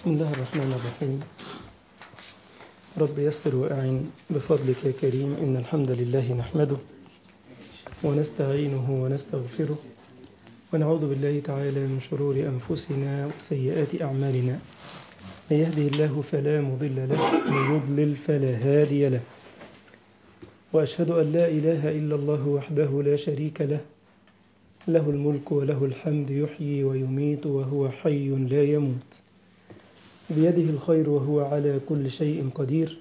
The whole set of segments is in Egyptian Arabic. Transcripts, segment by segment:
بسم الله الرحمن الرحيم رب يسر وأعن بفضلك يا كريم إن الحمد لله نحمده ونستعينه ونستغفره ونعوذ بالله تعالى من شرور أنفسنا وسيئات أعمالنا من يهده الله فلا مضل له ومن يضلل فلا هادي له وأشهد أن لا إله إلا الله وحده لا شريك له له الملك وله الحمد يحيي ويميت وهو حي لا يموت بيده الخير وهو على كل شيء قدير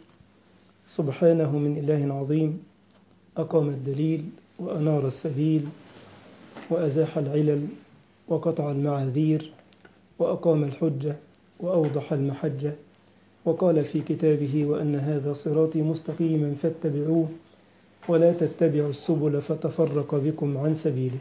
سبحانه من إله عظيم أقام الدليل وأنار السبيل وأزاح العلل وقطع المعاذير وأقام الحجة وأوضح المحجة وقال في كتابه وأن هذا صراطي مستقيما فاتبعوه ولا تتبعوا السبل فتفرق بكم عن سبيله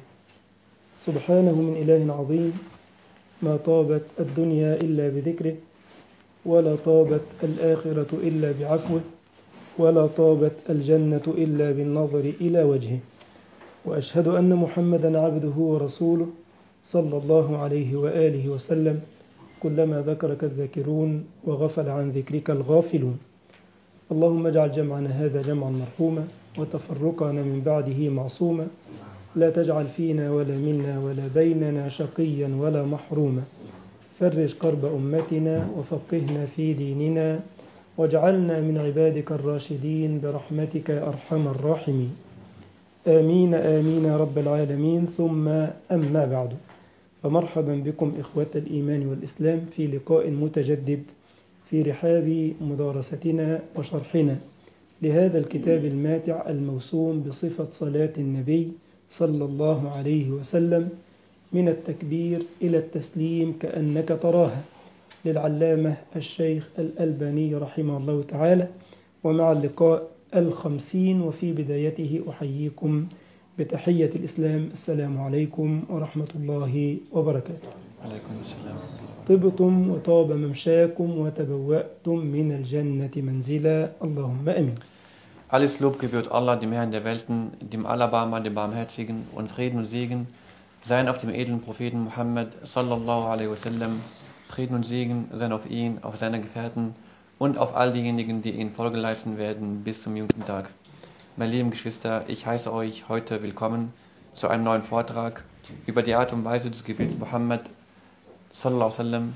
سبحانه من إله عظيم ما طابت الدنيا إلا بذكره ولا طابت الآخرة إلا بعفوه ولا طابت الجنة إلا بالنظر إلى وجهه وأشهد أن محمدا عبده ورسوله صلى الله عليه وآله وسلم كلما ذكرك الذاكرون وغفل عن ذكرك الغافلون اللهم اجعل جمعنا هذا جمعا مرحوما وتفرقنا من بعده معصوما لا تجعل فينا ولا منا ولا بيننا شقيا ولا محروما فرج كرب أمتنا وفقهنا في ديننا واجعلنا من عبادك الراشدين برحمتك يا أرحم الراحمين آمين آمين يا رب العالمين ثم أما بعد فمرحبا بكم إخوة الإيمان والإسلام في لقاء متجدد في رحاب مدارستنا وشرحنا لهذا الكتاب الماتع الموسوم بصفة صلاة النبي صلى الله عليه وسلم من التكبير إلى التسليم كأنك تراها للعلامة الشيخ الألباني رحمه الله تعالى ومع اللقاء الخمسين وفي بدايته أحييكم بتحية الإسلام السلام عليكم ورحمة الله وبركاته عليكم السلام طبتم وطاب ممشاكم وتبوأتم من الجنة منزلا اللهم أمين Alles Lob gebührt Allah, dem Herrn der Welten, dem Allerbarmer, dem Barmherzigen und Frieden und Segen seien auf dem edlen Propheten Muhammad sallallahu alaihi wasallam. Frieden und Segen seien auf ihn, auf seine Gefährten und auf all diejenigen, die ihnen Folge leisten werden bis zum jüngsten Tag. Meine lieben Geschwister, ich heiße euch heute willkommen zu einem neuen Vortrag über die Art und Weise des Gebets Muhammad sallallahu alaihi wasallam.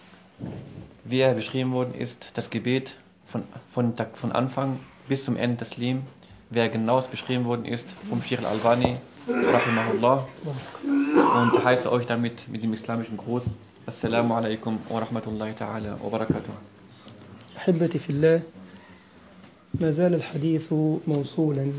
Wie er beschrieben worden ist, das Gebet von, von, von Anfang bis zum Ende des Lim, wer genaues beschrieben worden ist vom Sheikh al-Albani, rahimahullah. Und heiße euch damit mit dem islamischen Gruß. Assalamu alaikum wa rahmatullahi ta'ala wa barakatuh. أحبتي في الله ما زال الحديث موصولا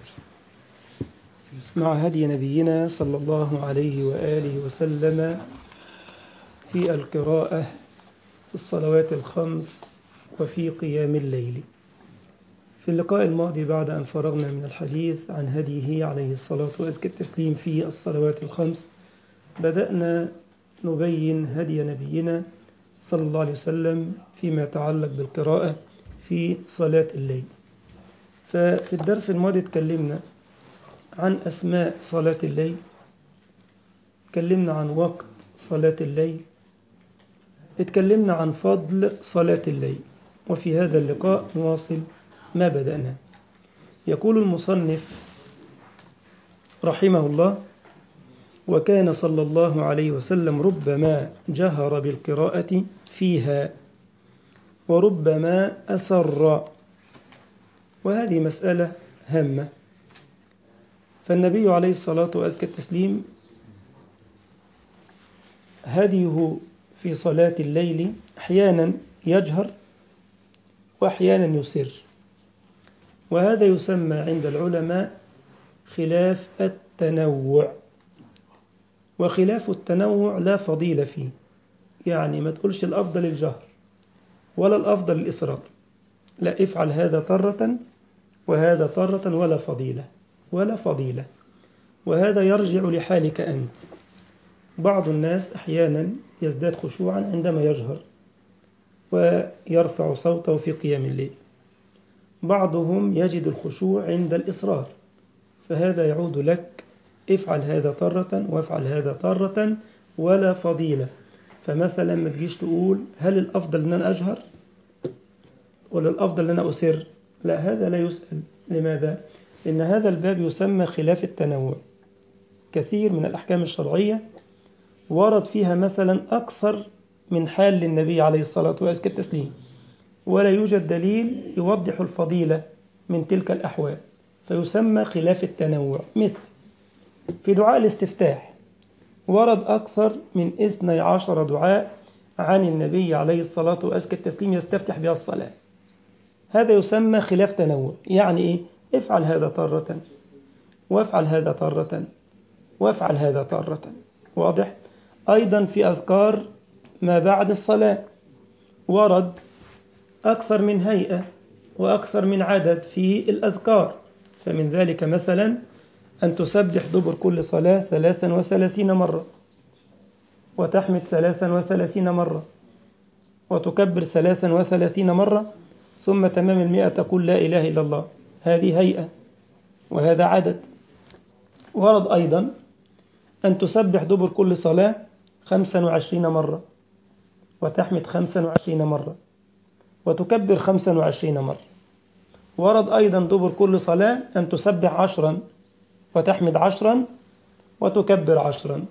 مع هدي نبينا صلى الله عليه وآله وسلم في القراءة في الصلوات الخمس وفي قيام الليل في اللقاء الماضي بعد أن فرغنا من الحديث عن هديه عليه الصلاة وأزكى التسليم في الصلوات الخمس بدأنا نبين هدي نبينا صلى الله عليه وسلم فيما يتعلق بالقراءة في صلاة الليل ففي الدرس الماضي تكلمنا عن أسماء صلاة الليل تكلمنا عن وقت صلاة الليل اتكلمنا عن فضل صلاة الليل وفي هذا اللقاء نواصل ما بدأنا يقول المصنف رحمه الله وكان صلى الله عليه وسلم ربما جهر بالقراءة فيها وربما أسر وهذه مسألة هامة فالنبي عليه الصلاة وأزكى التسليم هديه في صلاة الليل أحيانا يجهر وأحيانا يسر وهذا يسمى عند العلماء خلاف التنوع وخلاف التنوع لا فضيلة فيه يعني ما تقولش الأفضل الجهر ولا الأفضل الإصرار لا افعل هذا طرة وهذا طرة ولا فضيلة ولا فضيلة وهذا يرجع لحالك أنت بعض الناس أحيانا يزداد خشوعا عندما يجهر ويرفع صوته في قيام الليل بعضهم يجد الخشوع عند الإصرار فهذا يعود لك افعل هذا طرة وافعل هذا طرة ولا فضيلة فمثلا ما تجيش تقول هل الأفضل أن أنا أجهر ولا الأفضل أن أنا أسر لا هذا لا يسأل لماذا؟ لأن هذا الباب يسمى خلاف التنوع كثير من الأحكام الشرعية ورد فيها مثلا أكثر من حال للنبي عليه الصلاة والسلام كالتسليم ولا يوجد دليل يوضح الفضيلة من تلك الأحوال فيسمى خلاف التنوع مثل في دعاء الاستفتاح ورد أكثر من اثني عشر دعاء عن النبي عليه الصلاة والسلام التسليم يستفتح بها الصلاة هذا يسمى خلاف تنوع يعني إيه؟ افعل هذا طرة وافعل هذا طرة وافعل هذا طرة واضح؟ أيضا في أذكار ما بعد الصلاة ورد أكثر من هيئة وأكثر من عدد في الأذكار فمن ذلك مثلا أن تسبح دبر كل صلاة ثلاثا وثلاثين مرة وتحمد ثلاثا وثلاثين مرة وتكبر ثلاثا وثلاثين مرة ثم تمام المئة تقول لا إله إلا الله هذه هيئة وهذا عدد ورد أيضا أن تسبح دبر كل صلاة خمسا وعشرين مرة وتحمد خمسا وعشرين مرة وتكبر خمسا وعشرين مرة ورد أيضا دبر كل صلاة أن تسبح عشرا وتحمد عشرا وتكبر عشرا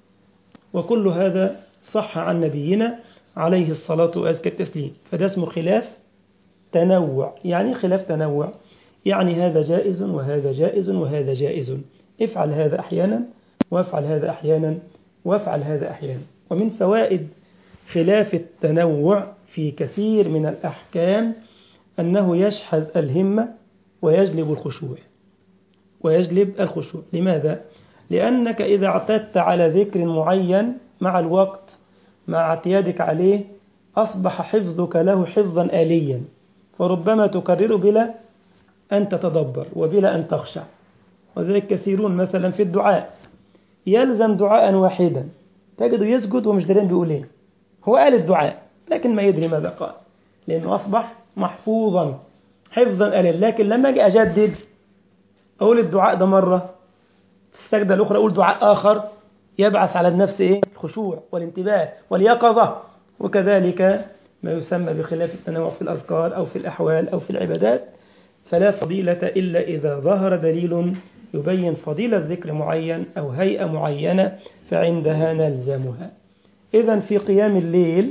وكل هذا صح عن نبينا عليه الصلاة وأزكى التسليم فده اسمه خلاف تنوع يعني خلاف تنوع يعني هذا جائز وهذا جائز وهذا جائز افعل هذا أحيانا وافعل هذا أحيانا وافعل هذا أحيانا ومن فوائد خلاف التنوع في كثير من الأحكام أنه يشحذ الهمة ويجلب الخشوع ويجلب الخشوع لماذا؟ لأنك إذا اعتدت على ذكر معين مع الوقت مع اعتيادك عليه أصبح حفظك له حفظا آليا وربما تكرره بلا أن تتدبر وبلا أن تخشع وذلك كثيرون مثلا في الدعاء يلزم دعاء واحدا تجده يسجد ومش درين بيقول ايه هو قال الدعاء لكن ما يدري ماذا قال لأنه أصبح محفوظا حفظا آليا لكن لما أجي أجدد أقول الدعاء ده مرة في السجدة الأخرى أقول دعاء آخر يبعث على النفس إيه؟ الخشوع والانتباه واليقظة وكذلك ما يسمى بخلاف التنوع في الأذكار أو في الأحوال أو في العبادات فلا فضيلة إلا إذا ظهر دليل يبين فضيلة ذكر معين أو هيئة معينة فعندها نلزمها إذا في قيام الليل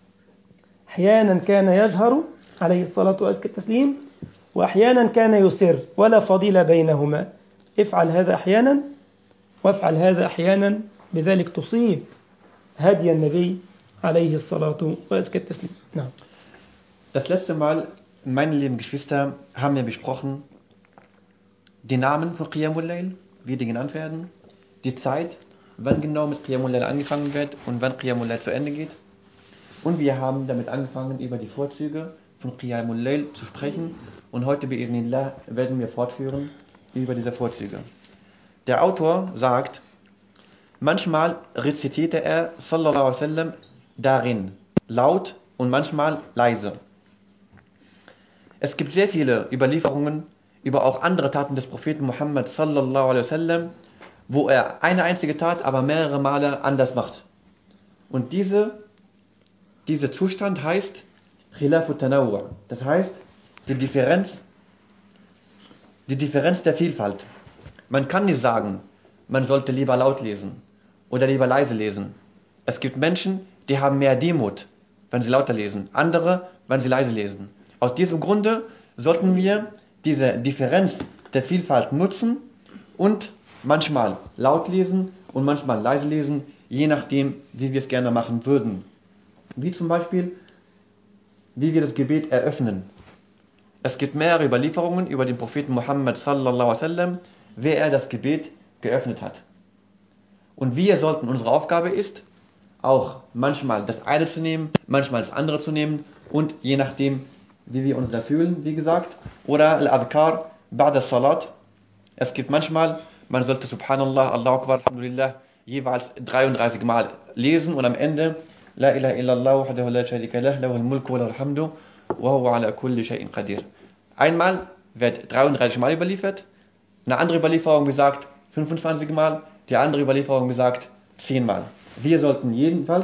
أحيانا كان يجهر عليه الصلاة وأزكى التسليم وأحيانا كان يسر ولا فضيلة بينهما افعل هذا أحيانا وافعل هذا أحيانا بذلك تصيب هدي النبي عليه الصلاة وأزكى التسليم نعم Das letzte Mal, meine lieben Geschwister, haben wir besprochen die Namen von Qiyamul Layl, wie die genannt werden, die Zeit, wann genau mit Qiyamul Layl angefangen wird und wann Qiyamul Layl zu Ende geht. Und wir haben damit angefangen, über die Vorzüge von Qiyamul Layl zu sprechen. Und heute, bi'idhnillah, werden wir fortführen über diese Vorzüge. Der Autor sagt, manchmal rezitierte er, sallallahu alaihi wasallam, darin laut und manchmal leise. Es gibt sehr viele Überlieferungen über auch andere Taten des Propheten Muhammad sallallahu alaihi wasallam, wo er eine einzige Tat aber mehrere Male anders macht. Und diese, dieser Zustand heißt Khilafu Tanawwa. Das heißt, die Differenz, die Differenz der Vielfalt. Man kann nicht sagen, man sollte lieber laut lesen oder lieber leise lesen. Es gibt Menschen, die haben mehr Demut, wenn sie lauter lesen. Andere, wenn sie leise lesen. Aus diesem Grunde sollten wir diese Differenz der Vielfalt nutzen und manchmal laut lesen und manchmal leise lesen, je nachdem, wie wir es gerne machen würden. Wie zum Beispiel, wie wir das Gebet eröffnen. Es gibt mehrere Überlieferungen über den Propheten Muhammad sallallahu alaihi wasallam, wer er das Gebet geöffnet hat. Und wir sollten, unsere Aufgabe ist, auch manchmal das eine zu nehmen, manchmal das andere zu nehmen und je nachdem, wie wir uns da fühlen, wie gesagt, oder Al-Adhkar ba'da Salat. Es gibt manchmal, man sollte Subhanallah, Allahu Akbar, Alhamdulillah, jeweils 33 Mal lesen und am Ende La ilaha illallah wahdahu la sharika lah, lahu al-mulku wa lahu al-hamdu wa huwa ala kulli shay'in qadir. Einmal wird 33 Mal überliefert, eine andere Überlieferung gesagt 25 Mal, die andere Überlieferung gesagt 10 Mal. Wir sollten jedenfalls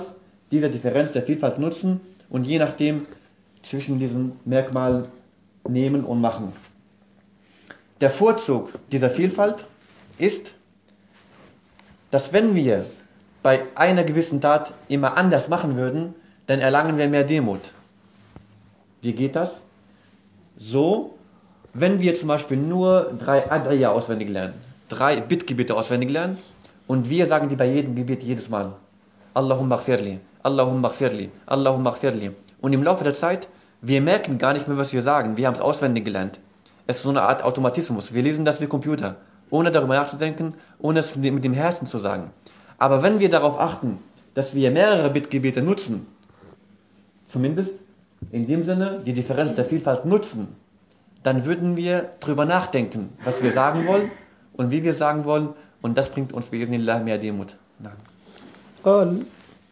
diese Differenz der Vielfalt nutzen und je nachdem zwischen diesen Merkmalen nehmen und machen. Der Vorzug dieser Vielfalt ist, dass wenn wir bei einer gewissen Tat immer anders machen würden, dann erlangen wir mehr Demut. Wie geht das? So, wenn wir zum Beispiel nur drei Adria auswendig lernen, drei Bittgebete auswendig lernen und wir sagen die bei jedem Gebet jedes Mal, Allahumma gfirli, Allahumma gfirli, Allahumma gfirli. Und im Laufe der Zeit, wir merken gar nicht mehr, was wir sagen. Wir haben es auswendig gelernt. Es ist so eine Art Automatismus. Wir lesen das wie Computer, ohne darüber nachzudenken, ohne es mit dem Herzen zu sagen. Aber wenn wir darauf achten, dass wir mehrere Bittgebete nutzen, zumindest in dem Sinne die Differenz der Vielfalt nutzen, dann würden wir darüber nachdenken, was wir sagen wollen und wie wir sagen wollen. Und das bringt uns bei mehr Demut. قال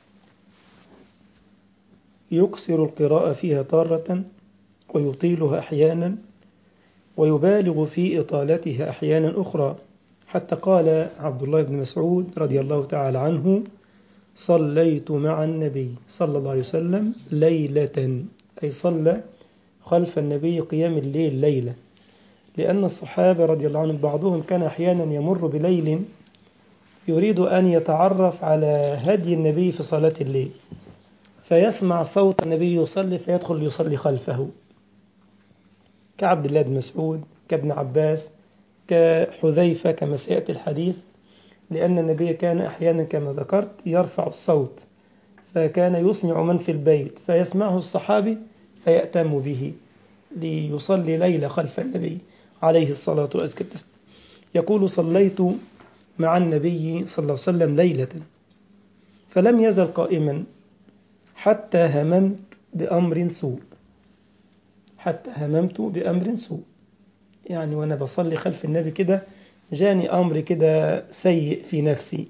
يكسر القراءة فيها تارة ويطيلها أحيانا ويبالغ في إطالتها أحيانا أخرى حتى قال عبد الله بن مسعود رضي الله تعالى عنه صليت مع النبي صلى الله عليه وسلم ليلة أي صلى خلف النبي قيام الليل ليلة لأن الصحابة رضي الله عنهم بعضهم كان أحيانا يمر بليل يريد أن يتعرف على هدي النبي في صلاة الليل فيسمع صوت النبي يصلي فيدخل يصلي خلفه كعبد الله بن مسعود كابن عباس كحذيفة كما سيأتي الحديث لأن النبي كان أحيانا كما ذكرت يرفع الصوت فكان يسمع من في البيت فيسمعه الصحابي فيأتم به ليصلي ليلة خلف النبي عليه الصلاة والسلام يقول صليت مع النبي صلى الله عليه وسلم ليلة فلم يزل قائما حتى هممت بأمر سوء حتى هممت بأمر سوء يعني وأنا بصلي خلف النبي كده جاني أمر كده سيء في نفسي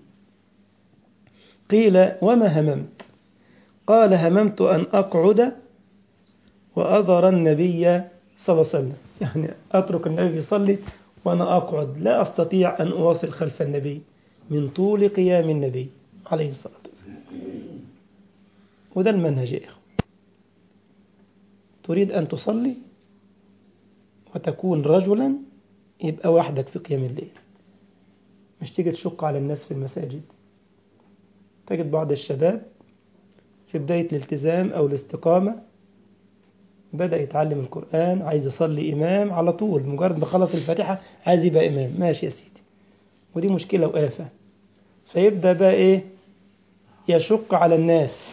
قيل وما هممت قال هممت أن أقعد وأذر النبي صلى الله عليه وسلم يعني أترك النبي يصلي وأنا أقعد لا أستطيع أن أواصل خلف النبي من طول قيام النبي عليه الصلاة والسلام وده المنهج يا إخوة تريد أن تصلي وتكون رجلا يبقى وحدك في قيام الليل مش تيجي تشق على الناس في المساجد تجد بعض الشباب في بداية الالتزام أو الاستقامة بدأ يتعلم القرآن عايز يصلي إمام على طول مجرد ما خلص الفاتحة عايز يبقى إمام ماشي يا سيدي ودي مشكلة وآفة فيبدأ بقى إيه يشق على الناس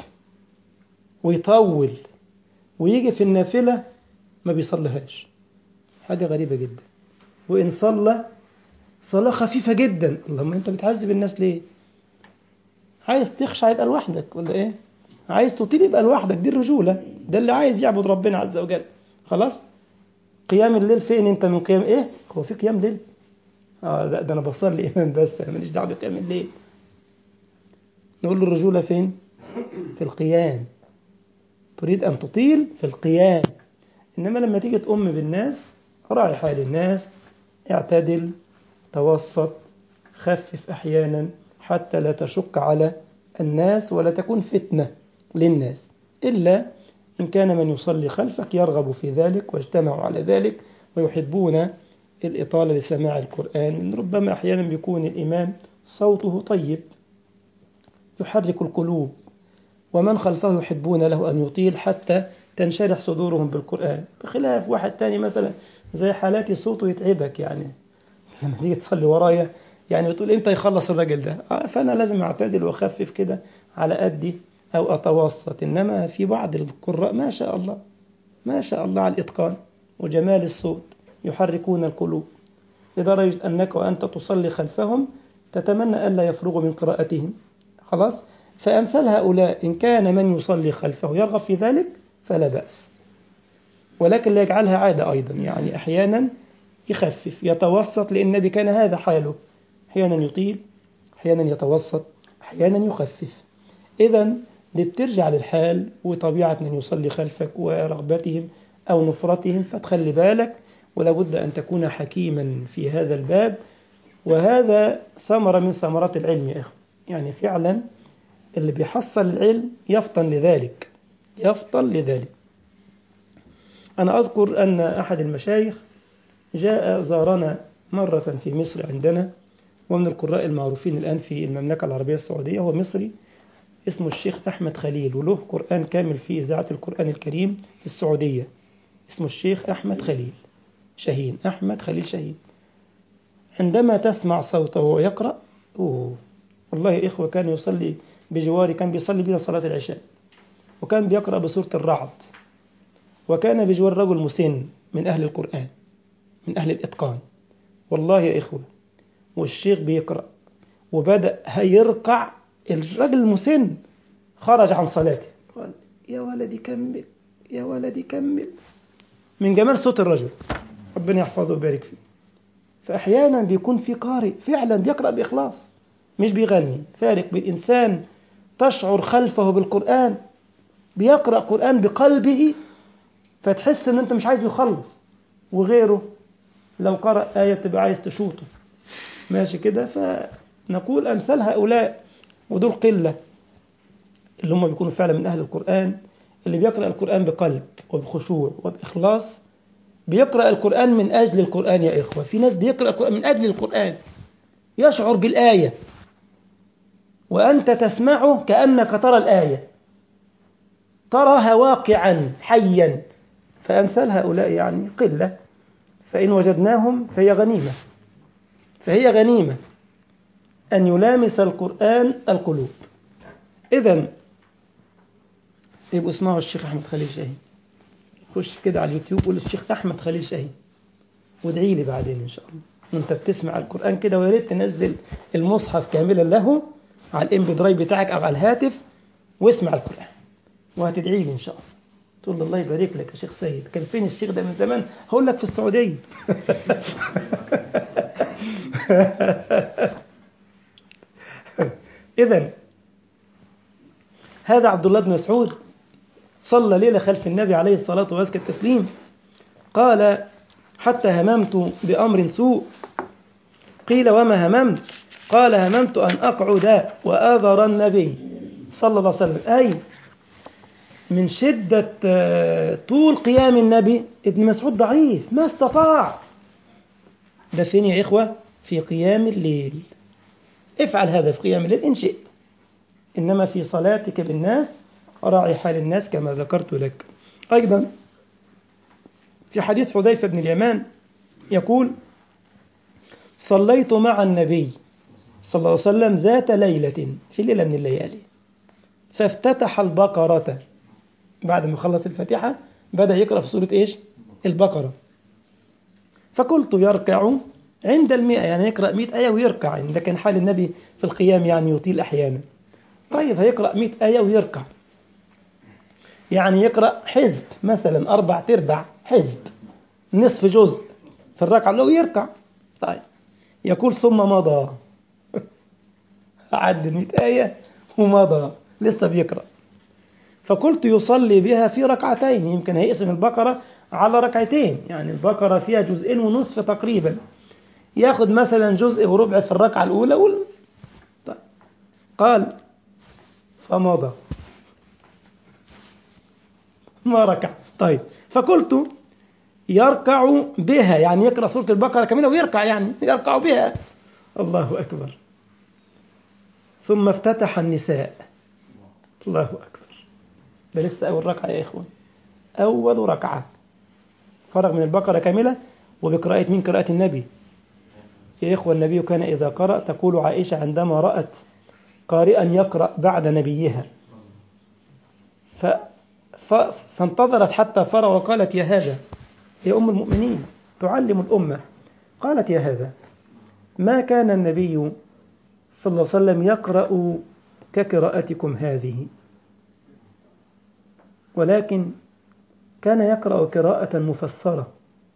ويطول ويجي في النافلة ما بيصليهاش حاجة غريبة جدا وإن صلى صلاة خفيفة جدا اللهم أنت بتعذب الناس ليه عايز تخشع يبقى لوحدك ولا إيه عايز تطيل يبقى لوحدك دي الرجولة ده اللي عايز يعبد ربنا عز وجل خلاص قيام الليل فين انت من قيام ايه هو في قيام ليل اه لا ده انا بصلي امام بس انا ماليش دعوه بقيام الليل نقول له الرجوله فين في القيام تريد ان تطيل في القيام انما لما تيجي تؤم بالناس راعي حال الناس اعتدل توسط خفف احيانا حتى لا تشق على الناس ولا تكون فتنه للناس إلا إن كان من يصلي خلفك يرغب في ذلك واجتمعوا على ذلك ويحبون الإطالة لسماع القرآن ربما أحيانا بيكون الإمام صوته طيب يحرك القلوب ومن خلفه يحبون له أن يطيل حتى تنشرح صدورهم بالقرآن بخلاف واحد تاني مثلا زي حالاتي صوته يتعبك يعني لما تيجي تصلي ورايا يعني بتقول امتى يخلص الراجل ده فأنا لازم أعتدل وأخفف كده على قدي أو أتوسط إنما في بعض القراء ما شاء الله ما شاء الله على الإتقان وجمال الصوت يحركون القلوب لدرجة أنك وأنت تصلي خلفهم تتمنى ألا يفرغوا من قراءتهم خلاص فأمثال هؤلاء إن كان من يصلي خلفه يرغب في ذلك فلا بأس ولكن لا يجعلها عادة أيضا يعني أحيانا يخفف يتوسط لأن النبي كان هذا حاله أحيانا يطيل أحيانا يتوسط أحيانا يخفف إذا دي بترجع للحال وطبيعة من يصلي خلفك ورغبتهم أو نفرتهم فتخلي بالك ولابد أن تكون حكيما في هذا الباب وهذا ثمرة من ثمرات العلم يا أخي يعني فعلا اللي بيحصل العلم يفطن لذلك يفطن لذلك أنا أذكر أن أحد المشايخ جاء زارنا مرة في مصر عندنا ومن القراء المعروفين الآن في المملكة العربية السعودية هو مصري اسمه الشيخ أحمد خليل وله قرآن كامل في إذاعة القرآن الكريم في السعودية اسمه الشيخ أحمد خليل شاهين أحمد خليل شاهين عندما تسمع صوته وهو يقرأ أوه والله يا إخوة كان يصلي بجواري كان بيصلي بنا صلاة العشاء وكان بيقرأ بسورة الرعد وكان بجوار رجل مسن من أهل القرآن من أهل الإتقان والله يا إخوة والشيخ بيقرأ وبدأ هيرقع الرجل المسن خرج عن صلاته قال يا ولدي كمل يا ولدي كمل من جمال صوت الرجل ربنا يحفظه ويبارك فيه فأحيانا بيكون في قارئ فعلا بيقرأ بإخلاص مش بيغني فارق بين إنسان تشعر خلفه بالقرآن بيقرأ قرآن بقلبه فتحس ان انت مش عايز يخلص وغيره لو قرأ آية تبقى عايز تشوطه ماشي كده فنقول أمثال هؤلاء ودول قلة اللي هم بيكونوا فعلا من أهل القرآن اللي بيقرأ القرآن بقلب وبخشوع وبإخلاص بيقرأ القرآن من أجل القرآن يا إخوة في ناس بيقرأ القرآن من أجل القرآن يشعر بالآية وأنت تسمعه كأنك ترى الآية تراها واقعا حيا فأمثال هؤلاء يعني قلة فإن وجدناهم فهي غنيمة فهي غنيمة أن يلامس القرآن القلوب إذا يبقوا اسمعوا الشيخ أحمد خليل شاهين خش كده على اليوتيوب قول الشيخ أحمد خليل شاهين وادعي لي بعدين إن شاء الله وانت بتسمع القرآن كده ويا ريت تنزل المصحف كاملا له على الام بي درايف بتاعك أو على الهاتف واسمع القرآن وهتدعي لي إن شاء الله تقول الله يبارك لك يا شيخ سيد كان فين الشيخ ده من زمان هقول لك في السعودية إذا هذا عبد الله بن مسعود صلى ليلة خلف النبي عليه الصلاة وأزكى التسليم قال حتى هممت بأمر سوء قيل وما هممت قال هممت أن أقعد وآذر النبي صلى الله عليه وسلم أي من شدة طول قيام النبي ابن مسعود ضعيف ما استطاع ده فين يا إخوة في قيام الليل افعل هذا في قيام الليل إن شئت إنما في صلاتك بالناس راعي حال الناس كما ذكرت لك أيضا في حديث حذيفة بن اليمان يقول صليت مع النبي صلى الله عليه وسلم ذات ليلة في ليلة من الليالي فافتتح البقرة بعد ما خلص الفاتحة بدأ يقرأ في سورة إيش البقرة فقلت يركع عند المئة يعني يقرأ مئة آية ويركع يعني ده كان حال النبي في القيام يعني يطيل أحيانا طيب هيقرأ مئة آية ويركع يعني يقرأ حزب مثلا أربع تربع حزب نصف جزء في الركعة الأولى ويركع طيب يقول ثم مضى عد المئة آية ومضى لسه بيقرأ فقلت يصلي بها في ركعتين يمكن هيقسم البقرة على ركعتين يعني البقرة فيها جزئين ونصف تقريبا ياخد مثلا جزء وربع في الركعة الأولى وال... طيب. قال فمضى ما ركع طيب فقلت يركع بها يعني يقرأ سورة البقرة كاملة ويركع يعني يركع بها الله أكبر ثم افتتح النساء الله أكبر ده لسه أول ركعة يا إخوان أول ركعة فرغ من البقرة كاملة وبقراءة من قراءة النبي يا إخوة النبي كان إذا قرأ تقول عائشة عندما رأت قارئا يقرأ بعد نبيها ف... ف... فانتظرت حتى فرغ وقالت يا هذا يا أم المؤمنين تعلم الأمة قالت يا هذا ما كان النبي صلى الله عليه وسلم يقرأ كقراءتكم هذه ولكن كان يقرأ قراءة مفسرة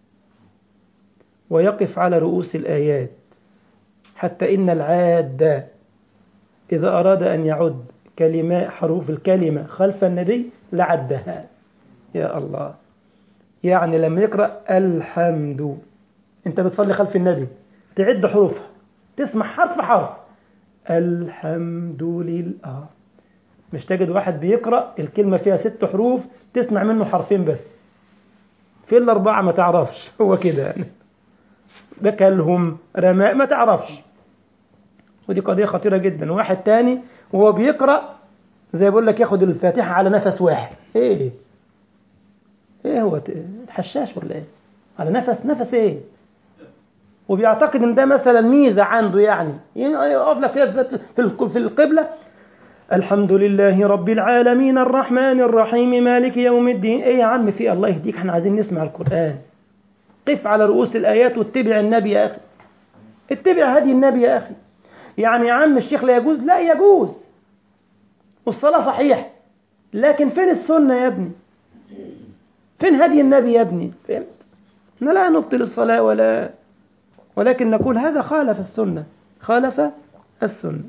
ويقف على رؤوس الآيات حتى إن العاد إذا أراد أن يعد كلمة حروف الكلمة خلف النبي لعدها يا الله يعني لما يقرأ الحمد أنت بتصلي خلف النبي تعد حروفها تسمع حرف حرف الحمد لله مش تجد واحد بيقرأ الكلمة فيها ست حروف تسمع منه حرفين بس في الأربعة ما تعرفش هو كده يعني بكلهم رماء ما تعرفش ودي قضية خطيرة جدا واحد تاني وهو بيقرأ زي بقول لك ياخد الفاتحة على نفس واحد ايه ايه هو حشاش ولا ايه على نفس نفس ايه وبيعتقد ان ده مثلا ميزة عنده يعني يقف لك كده في في القبلة الحمد لله رب العالمين الرحمن الرحيم مالك يوم الدين ايه يا عم في الله يهديك احنا عايزين نسمع القرآن قف على رؤوس الآيات واتبع النبي يا أخي اتبع هدي النبي يا أخي يعني يا عم الشيخ لا يجوز لا يجوز والصلاة صحيح لكن فين السنة يا ابني فين هدي النبي يا ابني فهمت احنا لا نبطل الصلاة ولا ولكن نقول هذا خالف السنة خالف السنة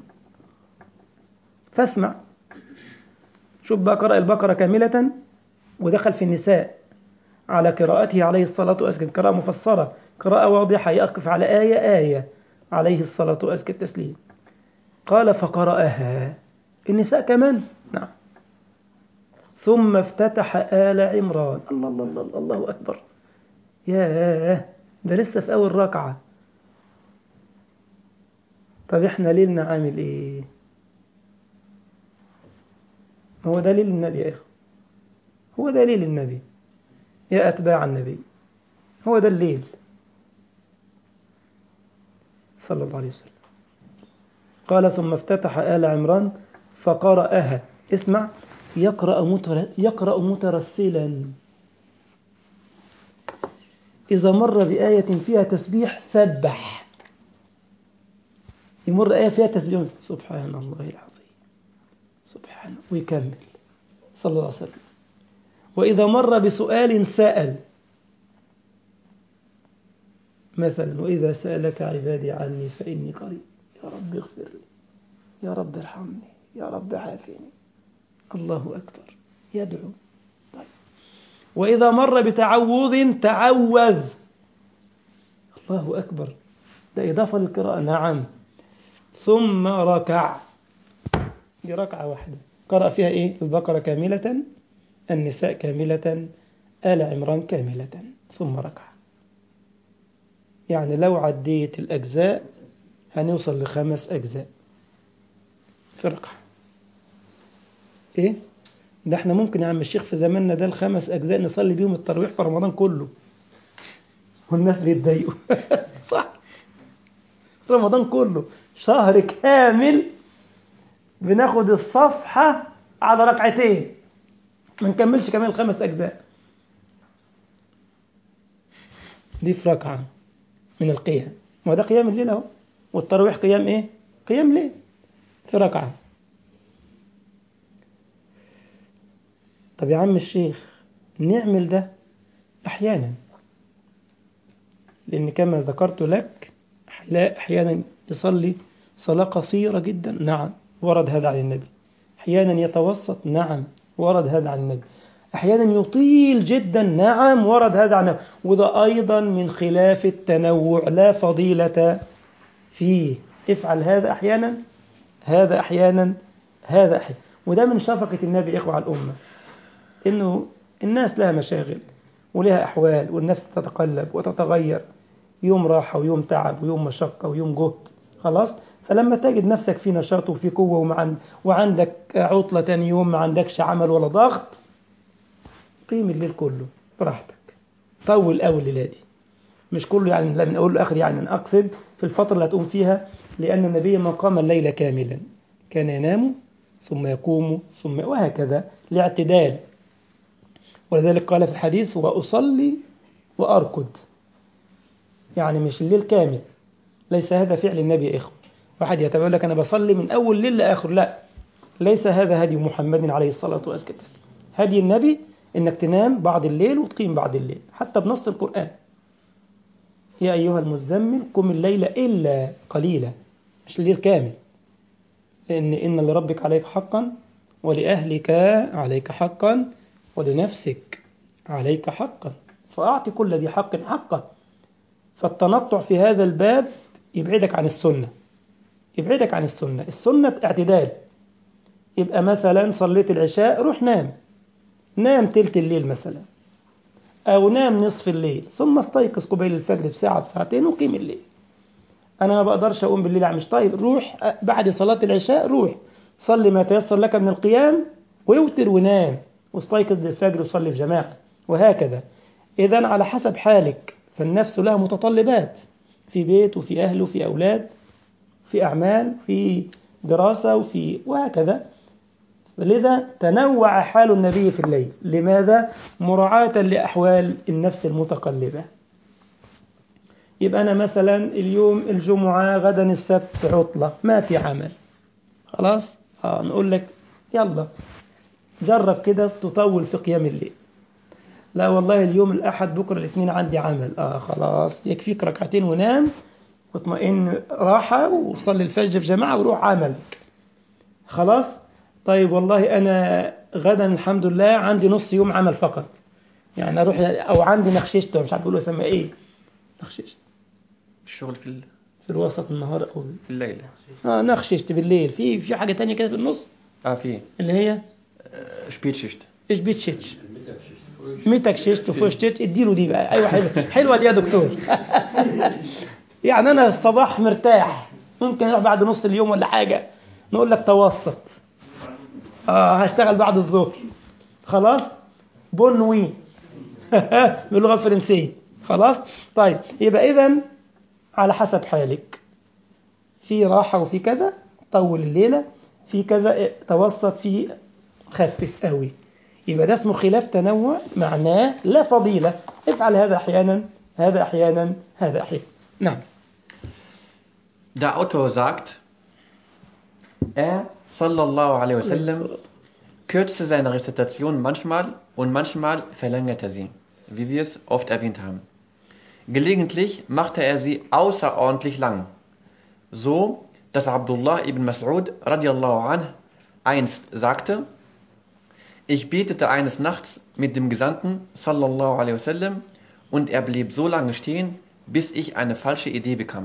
فاسمع شوف بقى قرأ البقرة كاملة ودخل في النساء على قراءته عليه الصلاة والسلام قراءة مفسرة قراءة واضحة يقف على آية آية عليه الصلاة وأزكى التسليم قال فقرأها النساء كمان نعم ثم افتتح آل عمران الله الله الله الله أكبر ياه ده لسه في أول ركعة طب احنا ليلنا عامل ايه هو دليل النبي يا اخو هو دليل النبي يا أتباع النبي هو ده الليل صلى الله عليه وسلم قال ثم افتتح آل عمران فقرأها اسمع يقرأ, متر... يقرأ مترسلا إذا مر بآية فيها تسبيح سبح يمر آية فيها تسبيح سبحان الله العظيم سبحانه ويكمل صلى الله عليه وسلم وإذا مر بسؤال سأل مثلا وإذا سألك عبادي عني فإني قريب يا رب اغفر لي يا رب ارحمني يا رب عافني الله أكبر يدعو طيب وإذا مر بتعوذ تعوذ الله أكبر ده إضافة للقراءة نعم ثم ركع دي ركعة واحدة قرأ فيها إيه البقرة كاملة النساء كاملة آل عمران كاملة ثم ركع يعني لو عديت الأجزاء هنوصل لخمس أجزاء في ركعة إيه؟ ده احنا ممكن يا عم الشيخ في زماننا ده الخمس أجزاء نصلي بيهم التراويح في رمضان كله والناس بيتضايقوا صح رمضان كله شهر كامل بناخد الصفحة على ركعتين ما نكملش كمان الخمس أجزاء دي في ركعة من القيام ما ده قيام الليل اهو والتراويح قيام ايه قيام ليل في ركعة طب يا عم الشيخ نعمل ده أحيانا لأن كما ذكرت لك أحيانا يصلي صلاة قصيرة جدا نعم ورد هذا عن النبي أحيانا يتوسط نعم ورد هذا عن النبي أحيانا يطيل جدا نعم ورد هذا عن النبي وده أيضا من خلاف التنوع لا فضيلة فيه افعل هذا أحيانا هذا أحيانا هذا أحيانا وده من شفقة النبي إخوة على الأمة إنه الناس لها مشاغل ولها أحوال والنفس تتقلب وتتغير يوم راحة ويوم تعب ويوم مشقة ويوم جهد خلاص فلما تجد نفسك في نشاط وفي قوة ومعن وعندك عطلة تاني يوم ما عندكش عمل ولا ضغط قيم الليل كله براحتك طول قوي الليلة دي مش كله يعني لا من أول لآخر يعني أنا أقصد في الفترة اللي هتقوم فيها لأن النبي ما قام الليل كاملا كان ينام ثم يقوم ثم وهكذا لاعتدال ولذلك قال في الحديث وأصلي وأركض يعني مش الليل كامل ليس هذا فعل النبي يا إخوة واحد يتبول لك أنا بصلي من أول ليل لآخر لا ليس هذا هدي محمد عليه الصلاة والسلام هدي النبي إنك تنام بعض الليل وتقيم بعض الليل حتى بنص القرآن يا أيها المزمل قم الليل إلا قليلا مش الليل كامل لأن إن لربك عليك حقا ولأهلك عليك حقا ولنفسك عليك حقا فأعطي كل ذي حق حقه فالتنطع في هذا الباب يبعدك عن السنة يبعدك عن السنة السنة اعتدال يبقى مثلا صليت العشاء روح نام نام تلت الليل مثلا أو نام نصف الليل ثم استيقظ قبيل الفجر بساعة بساعتين وقيم الليل أنا ما بقدرش أقوم بالليل مش طيب روح بعد صلاة العشاء روح صلي ما تيسر لك من القيام ويوتر ونام واستيقظ للفجر وصلي في جماعة وهكذا إذا على حسب حالك فالنفس لها متطلبات في بيت وفي أهل وفي أولاد في أعمال في دراسة وفي وهكذا لذا تنوع حال النبي في الليل لماذا؟ مراعاة لأحوال النفس المتقلبة يبقى أنا مثلا اليوم الجمعة غدا السبت عطلة ما في عمل خلاص؟ آه نقول لك يلا جرب كده تطول في قيام الليل لا والله اليوم الأحد بكرة الاثنين عندي عمل آه خلاص يكفيك ركعتين ونام واطمئن راحة وصلي الفجر في جماعة وروح عملك خلاص طيب والله أنا غدا الحمد لله عندي نص يوم عمل فقط يعني أروح أو عندي نخششته مش عارف أقول أسمى إيه نخششت الشغل في ال- في الوسط النهار أو في الليل آه نخششت بالليل في في حاجة تانية كده في النص اه في اللي هي Spätschicht ايش بيتشتش متك ششت وفشتش اديله دي بقى ايوه حلوه حلوه دي يا دكتور يعني انا الصباح مرتاح ممكن اروح بعد نص اليوم ولا حاجه نقول لك توسط اه هشتغل بعد الظهر خلاص بونوي باللغه الفرنسيه خلاص طيب يبقى اذا على حسب حالك في راحه وفي كذا طول الليله في كذا توسط في خفف قوي يبقى ده اسمه خلاف تنوع معناه لا فضيلة افعل هذا أحيانا هذا أحيانا هذا أحيانا نعم Der Autor sagt, er, sallallahu alaihi wasallam, kürzte seine Rezitation manchmal und manchmal verlängerte sie, wie wir es oft erwähnt haben. Gelegentlich machte er sie außerordentlich lang, so dass Abdullah ibn Mas'ud radiallahu anh einst sagte, ich betete eines Nachts mit dem Gesandten sallallahu alaihi wasallam und er blieb so lange stehen, bis ich eine falsche Idee bekam.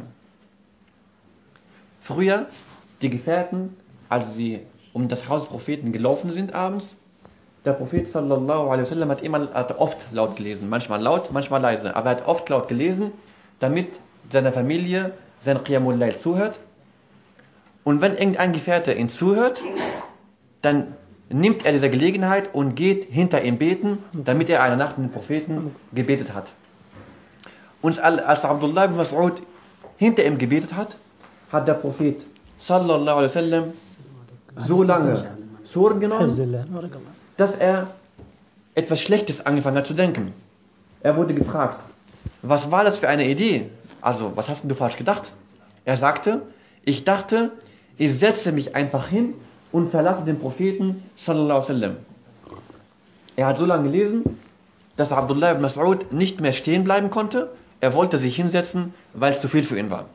Früher, die Gefährten, als sie um das Haus des Propheten gelaufen sind abends, der Prophet sallallahu alaihi wasallam hat immer hat oft laut gelesen, manchmal laut, manchmal leise, aber er hat oft laut gelesen, damit seine Familie sein Qiyamul Layl zuhört. Und wenn irgendein Gefährte ihn zuhört, dann nimmt er diese Gelegenheit und geht hinter ihm beten, damit er eine Nacht mit dem Propheten gebetet hat. Und als Abdullah ibn Mas'ud hinter ihm gebetet hat, hat der Prophet sallallahu alaihi wasallam so lange Sur حفظ genommen, الله بارك الله dass er etwas Schlechtes angefangen hat zu denken. Er wurde gefragt, was war das für eine Idee? Also, was hast denn du falsch gedacht? Er sagte, ich dachte, ich setze mich einfach hin und verlasse den Propheten sallallahu alaihi wasallam. Er hat so lange gelesen, dass Abdullah ibn Mas'ud nicht mehr stehen bleiben konnte. Er wollte sich hinsetzen, weil es zu viel für ihn war.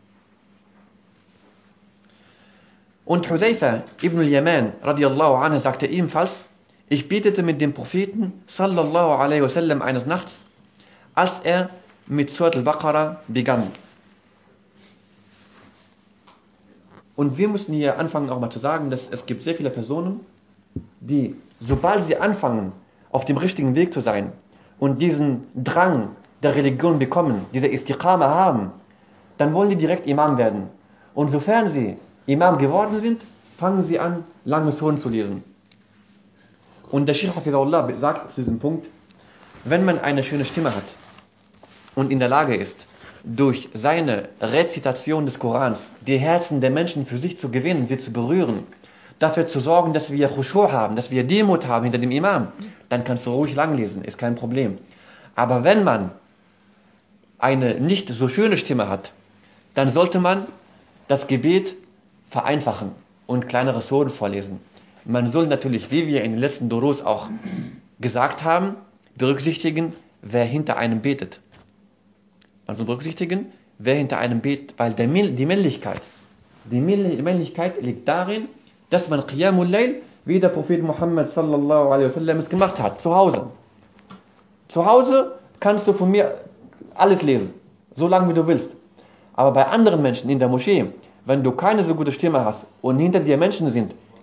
Und Hudayfa ibn al-Yaman radiallahu anhu sagte ebenfalls, ich betete mit dem Propheten sallallahu alaihi wasallam eines Nachts, als er mit Surat al-Baqarah begann. Und wir müssen hier anfangen auch mal zu sagen, dass es gibt sehr viele Personen, die, sobald sie anfangen, auf dem richtigen Weg zu sein und diesen Drang der Religion bekommen, diese Istiqama haben, dann wollen die direkt Imam werden. Und sofern sie Imam geworden sind, fangen sie an, lange Suren zu lesen. Und der Sheikh Hafidullah sagt zu diesem Punkt, wenn man eine schöne Stimme hat und in der Lage ist, durch seine Rezitation des Korans die Herzen der Menschen für sich zu gewinnen, sie zu berühren, dafür zu sorgen, dass wir Khushu haben, dass wir Demut haben hinter dem Imam, dann kannst du ruhig lang lesen, ist kein Problem. Aber wenn man eine nicht so schöne Stimme hat, dann sollte man das Gebet vereinfachen und kleinere Suren vorlesen. Man soll natürlich, wie wir in den letzten Doros auch gesagt haben, berücksichtigen, wer hinter einem betet. Man soll berücksichtigen, wer hinter einem betet, weil der, die Männlichkeit, die Männlichkeit liegt darin, dass man Qiyamul Layl, wie der Prophet Muhammad sallallahu alaihi wasallam es gemacht hat, zu Hause. Zu Hause kannst du von mir alles lesen, so lange wie du willst. Aber bei anderen Menschen in der Moschee, wenn du keine so gute Stimme hast und hinter dir Menschen sind,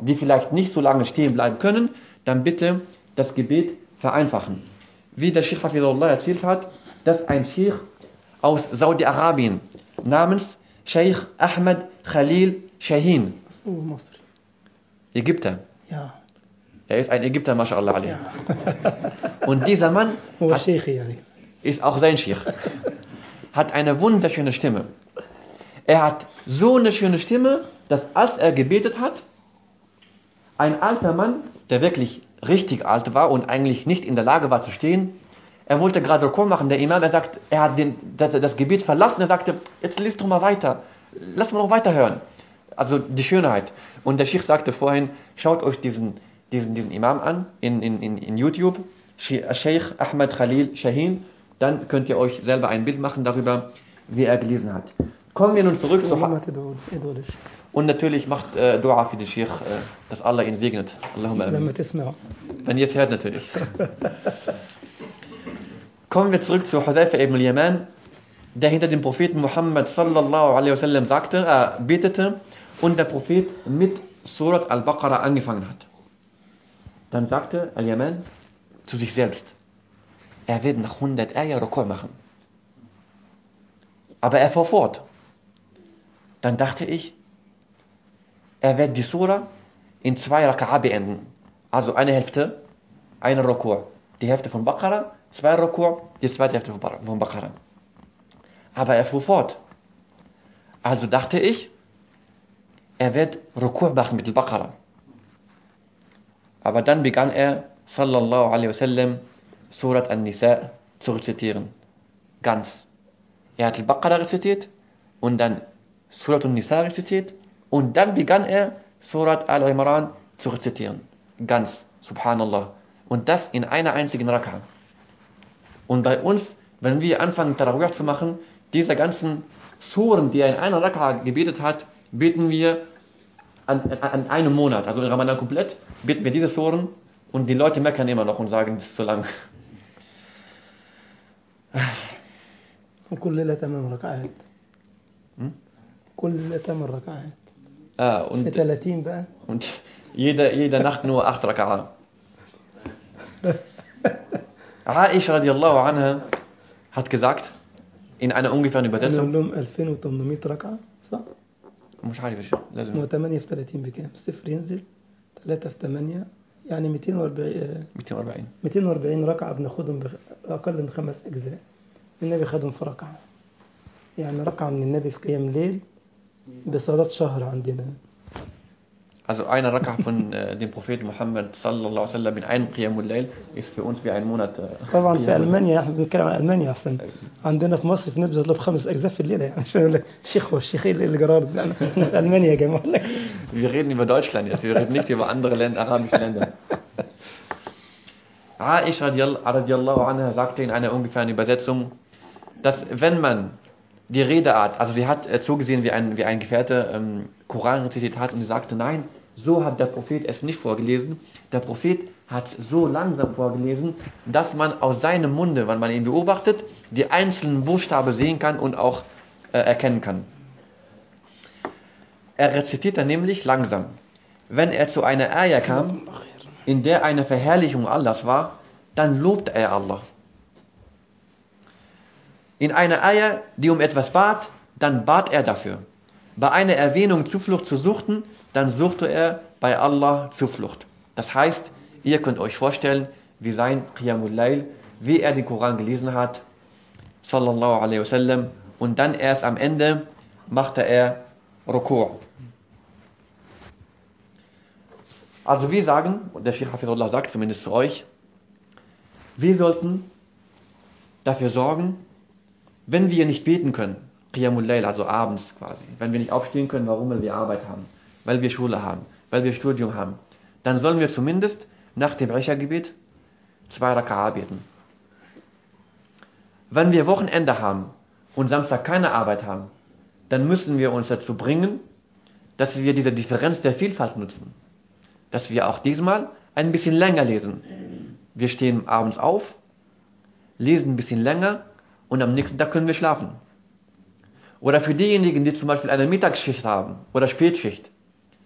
die vielleicht nicht so lange stehen bleiben können, dann bitte das Gebet vereinfachen. Wie der Sheikh Hafidullah erzählt hat, dass ein Sheikh aus Saudi-Arabien namens Sheikh Ahmed Khalil Shahin, أصله مصري Ägypter, ja er ist ein Ägypter, mashallah alayhi. ja Und dieser Mann هو hat, شيخي يعني ist auch sein Sheikh, hat eine wunderschöne Stimme. Er hat so eine schöne Stimme, dass als er gebetet hat, ein alter Mann, der wirklich richtig alt war und eigentlich nicht in der Lage war zu stehen, er wollte gerade Rukur machen, der Imam, er sagt, er hat den, das, das Gebet verlassen, er sagte, jetzt liest doch mal weiter, lass mal noch weiterhören. Also die Schönheit. Und der Sheikh sagte vorhin, schaut euch diesen, diesen, diesen Imam an in, in, in, in YouTube, Sheikh Ahmed Khalil Shahin, dann könnt ihr euch selber ein Bild machen darüber, wie er gelesen hat. Kommen wir nun zurück zu لما تدعو ادعو للشيخ und natürlich macht äh, Dua für den Sheikh, äh, dass Allah ihn segnet. Allahumma amin. لما تسمعه Wenn ihr es hört natürlich. Kommen wir zurück zu Hudayfa ibn al-Yaman, der hinter dem Propheten Muhammad sallallahu alaihi wasallam sagte, äh, betete und der Prophet mit Surat al-Baqarah angefangen hat. Dann sagte al-Yaman zu sich selbst, er wird nach 100 Ayah Rukur machen. Aber er fuhr fort. Dann dachte ich, er wird die Surah in zwei Raka'a beenden. Also eine Hälfte, eine Rukur. Die Hälfte von Baqarah, zwei Rukur, die zweite Hälfte von Ba- von Baqarah. Aber er fuhr fort. Also dachte ich, er wird Rukur machen mit Al-Baqarah. Aber dann begann er, sallallahu alaihi wasallam, Surat An-Nisa zu rezitieren. Ganz. Er hat Al-Baqarah rezitiert und dann Surat An-Nisa rezitiert und dann begann er Surat Al-Imran zu rezitieren. Ganz. Subhanallah. Und das in einer einzigen Raka. Und bei uns, wenn wir anfangen Tarawih zu machen, diese ganzen Suren, die er in einer Raka gebetet hat, beten wir an, an, an einem Monat, also in Ramadan komplett, beten wir diese Suren und die Leute meckern immer noch und sagen, das ist zu lang. وكل ليلة ثمان ركعات Hm? كل ليلة ثمان ركعات Ah, في und, 30 بقى und jede, jede Nacht nur acht Raka'a. Aisha radiallahu anha hat gesagt, in einer ungefähren نقول Übersetzung, لهم 2800 ركعة صح؟ مش عارف ايش ما هو لازم 8 في 30 بكام؟ صفر ينزل 3 في 8 يعني 240 آه، 240 240 ركعة بناخدهم بأقل من خمس أجزاء النبي خدهم في ركعة يعني ركعة من النبي في قيام ليل بصلاة شهر عندنا Also eine Raka von äh, dem Propheten Muhammad sallallahu alaihi wasallam in einem Qiyamul Layl ist für uns wie ein Monat. Äh, طبعا في Qiyamul Layl. ألمانيا احنا بنتكلم عن ألمانيا أحسن عندنا في مصر في ناس بتطلب خمس أجزاء في الليلة يعني عشان يقول لك الشيخ هو الشيخ إيه اللي جرار احنا في ألمانيا يا جماعة لك Wir reden über Deutschland jetzt, wir reden nicht über andere Länder, arabische Länder. Aisha radiall- radiallahu anha sagte in einer ungefähren Übersetzung, dass wenn man die Redeart, also sie hat äh, zugesehen, wie ein, wie ein Gefährte ähm, Koran rezitiert hat und sie sagte, nein, so hat der Prophet es nicht vorgelesen. Der Prophet hat es so langsam vorgelesen, dass man aus seinem Munde, wenn man ihn beobachtet, die einzelnen Buchstaben sehen kann und auch äh, erkennen kann. Er rezitierte nämlich langsam. Wenn er zu einer Ayah kam, in der eine Verherrlichung Allahs war, dann lobte er Allah. In einer Ayah, die um etwas bat, dann bat er dafür. Bei einer Erwähnung Zuflucht zu suchten, dann suchte er bei Allah Zuflucht. Das heißt, ihr könnt euch vorstellen, wie sein Qiyamul Layl, wie er den Koran gelesen hat, sallallahu alaihi wasallam, und dann erst am Ende machte er Rukur. Also wir sagen, und der Sheikh Hafizullah sagt zumindest zu euch, wir sollten dafür sorgen, wenn wir nicht beten können, Qiyamul Layl, also abends quasi, wenn wir nicht aufstehen können, warum? Weil wir Arbeit haben, weil wir Schule haben, weil wir Studium haben, dann sollen wir zumindest nach dem Recha-Gebet zwei Raka'a beten. Wenn wir Wochenende haben und Samstag keine Arbeit haben, dann müssen wir uns dazu bringen, dass wir diese Differenz der Vielfalt nutzen. Dass wir auch diesmal ein bisschen länger lesen. Wir stehen abends auf, lesen ein bisschen länger und am nächsten Tag können wir schlafen. Oder für diejenigen, die zum Beispiel eine Mittagsschicht haben oder Spätschicht,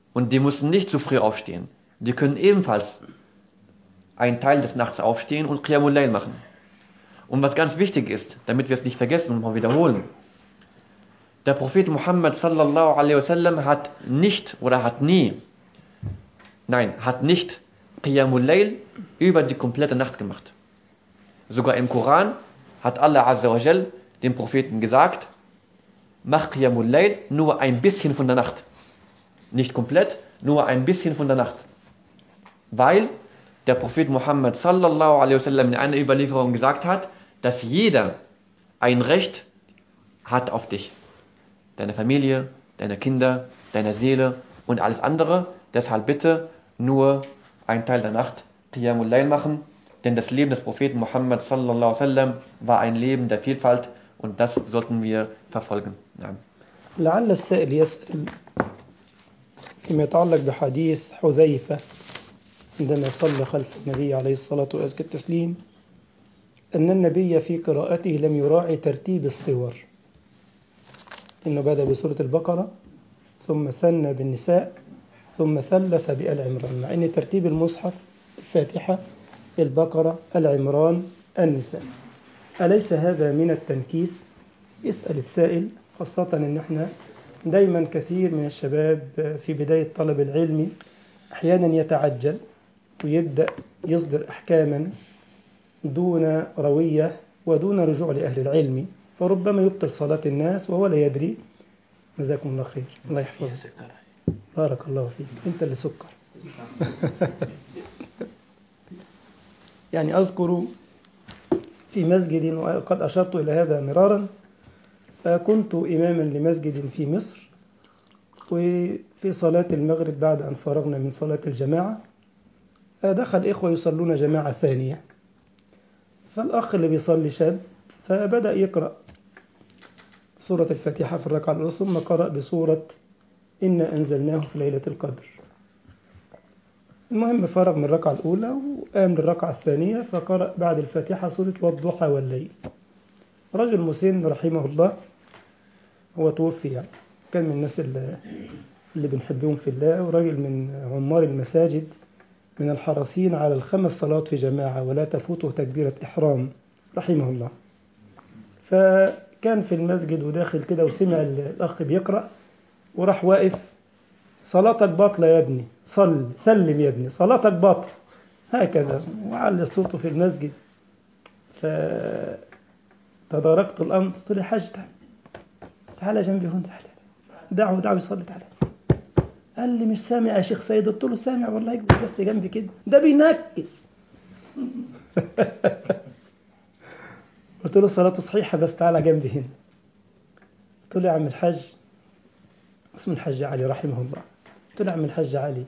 Und die müssen nicht zu früh aufstehen. Die können ebenfalls einen Teil des Nachts aufstehen und Qiyamul Layl machen. Und was ganz wichtig ist, damit wir es nicht vergessen und mal wiederholen. Der Prophet Muhammad sallallahu alaihi wasallam hat nicht oder hat nie, nein, hat nicht Qiyamul Layl über die komplette Nacht gemacht. Sogar im Koran hat Allah Azza wa Jal dem Propheten gesagt, mach Qiyamul Layl nur ein bisschen von der Nacht. Nicht komplett, nur ein bisschen von der Nacht. Weil der Prophet Muhammad sallallahu alaihi wasallam in einer Überlieferung gesagt hat, dass jeder ein Recht hat auf dich. Deine Familie, deine Kinder, deine Seele und alles andere. Deshalb bitte nur einen Teil der Nacht Qiyamul Layl machen, denn das Leben des Propheten Muhammad sallallahu alaihi wasallam war ein Leben der Vielfalt und das sollten wir verfolgen. Ja. لعل السائل يسأل فيما يتعلق بحديث حذيفة عندما صلى خلف النبي عليه الصلاة وأزكى التسليم أن النبي في قراءته لم يراعي ترتيب الصور إنه بدأ بسورة البقرة ثم ثنى بالنساء ثم ثلث بآل عمران مع أن ترتيب المصحف الفاتحة البقرة العمران النساء أليس هذا من التنكيس؟ يسأل السائل خاصة أن احنا دايما كثير من الشباب في بداية طلب العلم أحيانا يتعجل ويبدأ يصدر أحكاما دون روية ودون رجوع لأهل العلم فربما يبطل صلاة الناس وهو لا يدري جزاكم الله خير الله يحفظك بارك الله فيك أنت اللي سكر يعني أذكر في مسجد وقد أشرت إلى هذا مرارا كنت إماما لمسجد في مصر وفي صلاة المغرب بعد أن فرغنا من صلاة الجماعة دخل إخوة يصلون جماعة ثانية فالأخ اللي بيصلي شاب فبدأ يقرأ سورة الفاتحة في الركعة الأولى ثم قرأ بسورة إنا أنزلناه في ليلة القدر المهم فرغ من الركعة الأولى وقام للركعة الثانية فقرأ بعد الفاتحة سورة والضحى والليل رجل مسن رحمه الله هو توفي يعني كان من الناس اللي, اللي بنحبهم في الله وراجل من عمار المساجد من الحريصين على الخمس صلوات في جماعة ولا تفوته تكبيرة إحرام رحمه الله فكان في المسجد وداخل كده وسمع الأخ بيقرأ وراح واقف صلاتك باطلة يا ابني صل سلم يا ابني صلاتك باطلة هكذا وعلى صوته في المسجد فتداركت الأمر قلت له يا حاج تعال تعال جنبي هون تعال دعه دعه يصلي تعال قال لي مش سامع يا شيخ سيد قلت له سامع والله اجلس بس جنبي كده ده بينكس قلت له صلاته صحيحة بس تعالى جنبي هنا قلت له يا عم الحاج اسمه الحاج علي رحمه الله قلت له يا عم الحاج علي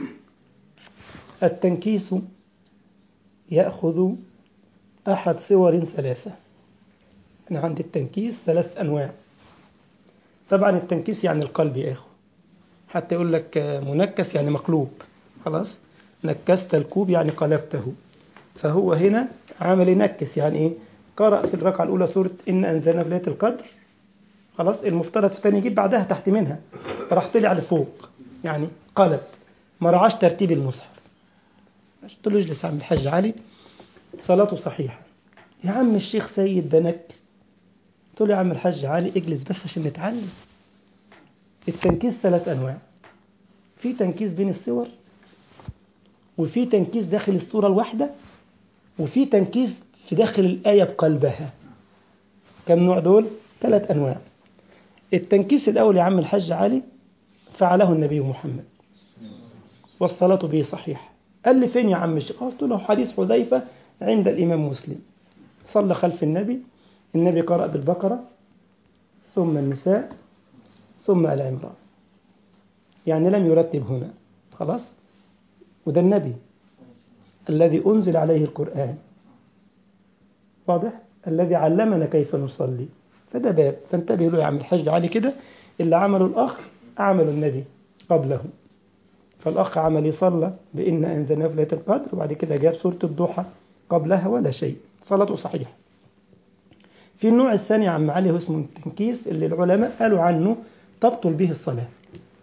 التنكيس يأخذ أحد صور ثلاثة أنا عندي التنكيس ثلاث أنواع طبعا التنكيس يعني القلب يا إخوة حتى يقول لك منكس يعني مقلوب خلاص نكست الكوب يعني قلبته فهو هنا عمل ينكس يعني ايه قرأ في الركعة الأولى سورة إن أنزلنا في ليلة القدر خلاص المفترض في تاني يجيب بعدها تحت منها راح طلع لفوق يعني قلب ما رعاش ترتيب المصحف قلت له اجلس يا عم الحاج علي صلاته صحيحة يا عم الشيخ سيد ده نكس قلت له يا عم الحاج علي اجلس بس عشان نتعلم التنكيس ثلاث أنواع في تنكيس بين الصور وفي تنكيس داخل الصورة الواحدة وفي تنكيس في داخل الآية بقلبها كم نوع دول؟ ثلاث أنواع التنكيس الأول يا عم الحاج علي فعله النبي محمد والصلاة به صحيحة قال لي فين يا عم الشيخ قلت له حديث حذيفة عند الإمام مسلم صلى خلف النبي النبي قرأ بالبقرة ثم النساء ثم آل عمران يعني لم يرتب هنا خلاص وده النبي الذي أنزل عليه القرآن واضح الذي علمنا كيف نصلي فده باب فانتبه له يا عم الحاج علي كده اللي عمله الأخ عمل النبي قبله فالأخ عمل يصلى بإن أنزلنا في ليلة القدر وبعد كده جاب سورة الضحى قبلها ولا شيء صلاته صحيحة في النوع الثاني يا عم علي هو اسمه التنكيس اللي العلماء قالوا عنه تبطل به الصلاة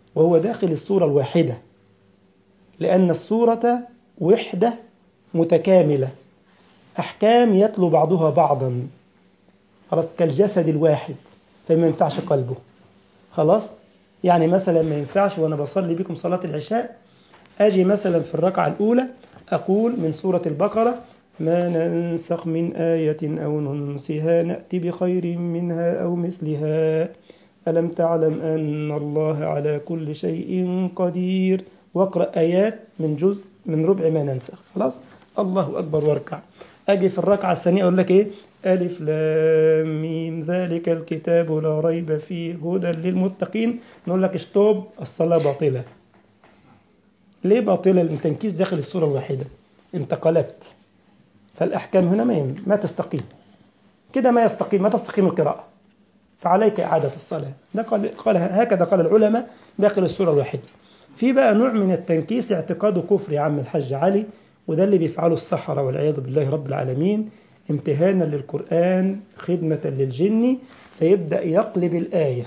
وهو داخل السورة الواحدة لأن السورة وحدة متكاملة أحكام يتلو بعضها بعضا خلاص كالجسد الواحد فما ينفعش قلبه خلاص يعني مثلا ما ينفعش وأنا بصلي بكم صلاة العشاء أجي مثلا في الركعة الأولى أقول من سورة البقرة ما ننسخ من آية أو ننسها نأتي بخير منها أو مثلها ألم تعلم أن الله على كل شيء قدير واقرأ آيات من جزء من ربع ما ننسخ خلاص الله أكبر واركع أجي في الركعة الثانية أقول لك إيه ألف لام ميم ذلك الكتاب لا ريب فيه هدى للمتقين نقول لك اشطب الصلاة باطلة ليه باطلة؟ لأن تنكيس داخل السورة الواحدة انت قلبت فالأحكام هنا ما ما تستقيم كده ما يستقيم ما تستقيم القراءة فعليك إعادة الصلاة ده قال, قال هكذا قال العلماء داخل السورة الواحدة في بقى نوع من التنكيس اعتقاده كفر يا عم الحج علي وده اللي بيفعله السحرة والعياذ بالله رب العالمين امتهانا للقرآن خدمة للجن فيبدأ يقلب الآية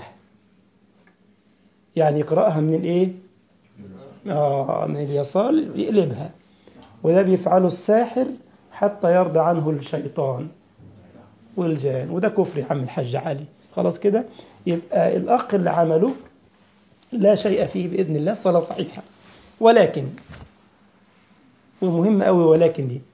يعني يقرأها من الإيه؟ آه من اليسار يقلبها وده بيفعله الساحر حتى يرضى عنه الشيطان والجان وده كفر يا عم الحج علي خلاص كده يبقى الأخ اللي عمله لا شيء فيه بإذن الله الصلاة صحيحة ولكن ومهم قوي ولكن دي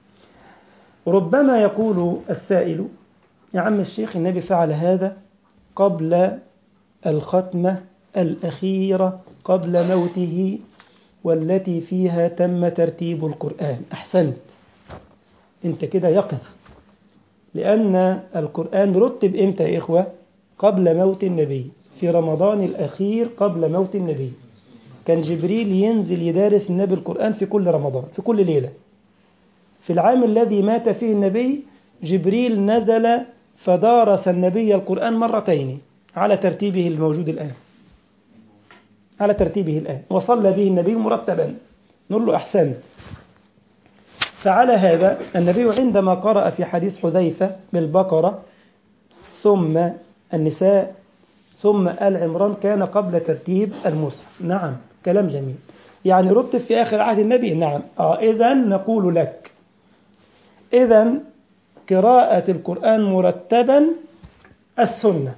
ربما يقول السائل يا عم الشيخ النبي فعل هذا قبل الختمة الأخيرة قبل موته والتي فيها تم ترتيب القرآن أحسنت أنت كده يقظ لأن القرآن رتب إمتى يا إخوة قبل موت النبي في رمضان الأخير قبل موت النبي كان جبريل ينزل يدارس النبي القرآن في كل رمضان في كل ليلة في العام الذي مات فيه النبي جبريل نزل فدارس النبي القرآن مرتين على ترتيبه الموجود الآن على ترتيبه الآن وصلى به النبي مرتبا نقول له أحسنت فعلى هذا النبي عندما قرأ في حديث حذيفة بالبقرة ثم النساء ثم آل عمران كان قبل ترتيب المصحف نعم كلام جميل يعني رتب في آخر عهد النبي نعم آه إذا نقول لك إذا قراءة القرآن مرتبا السنة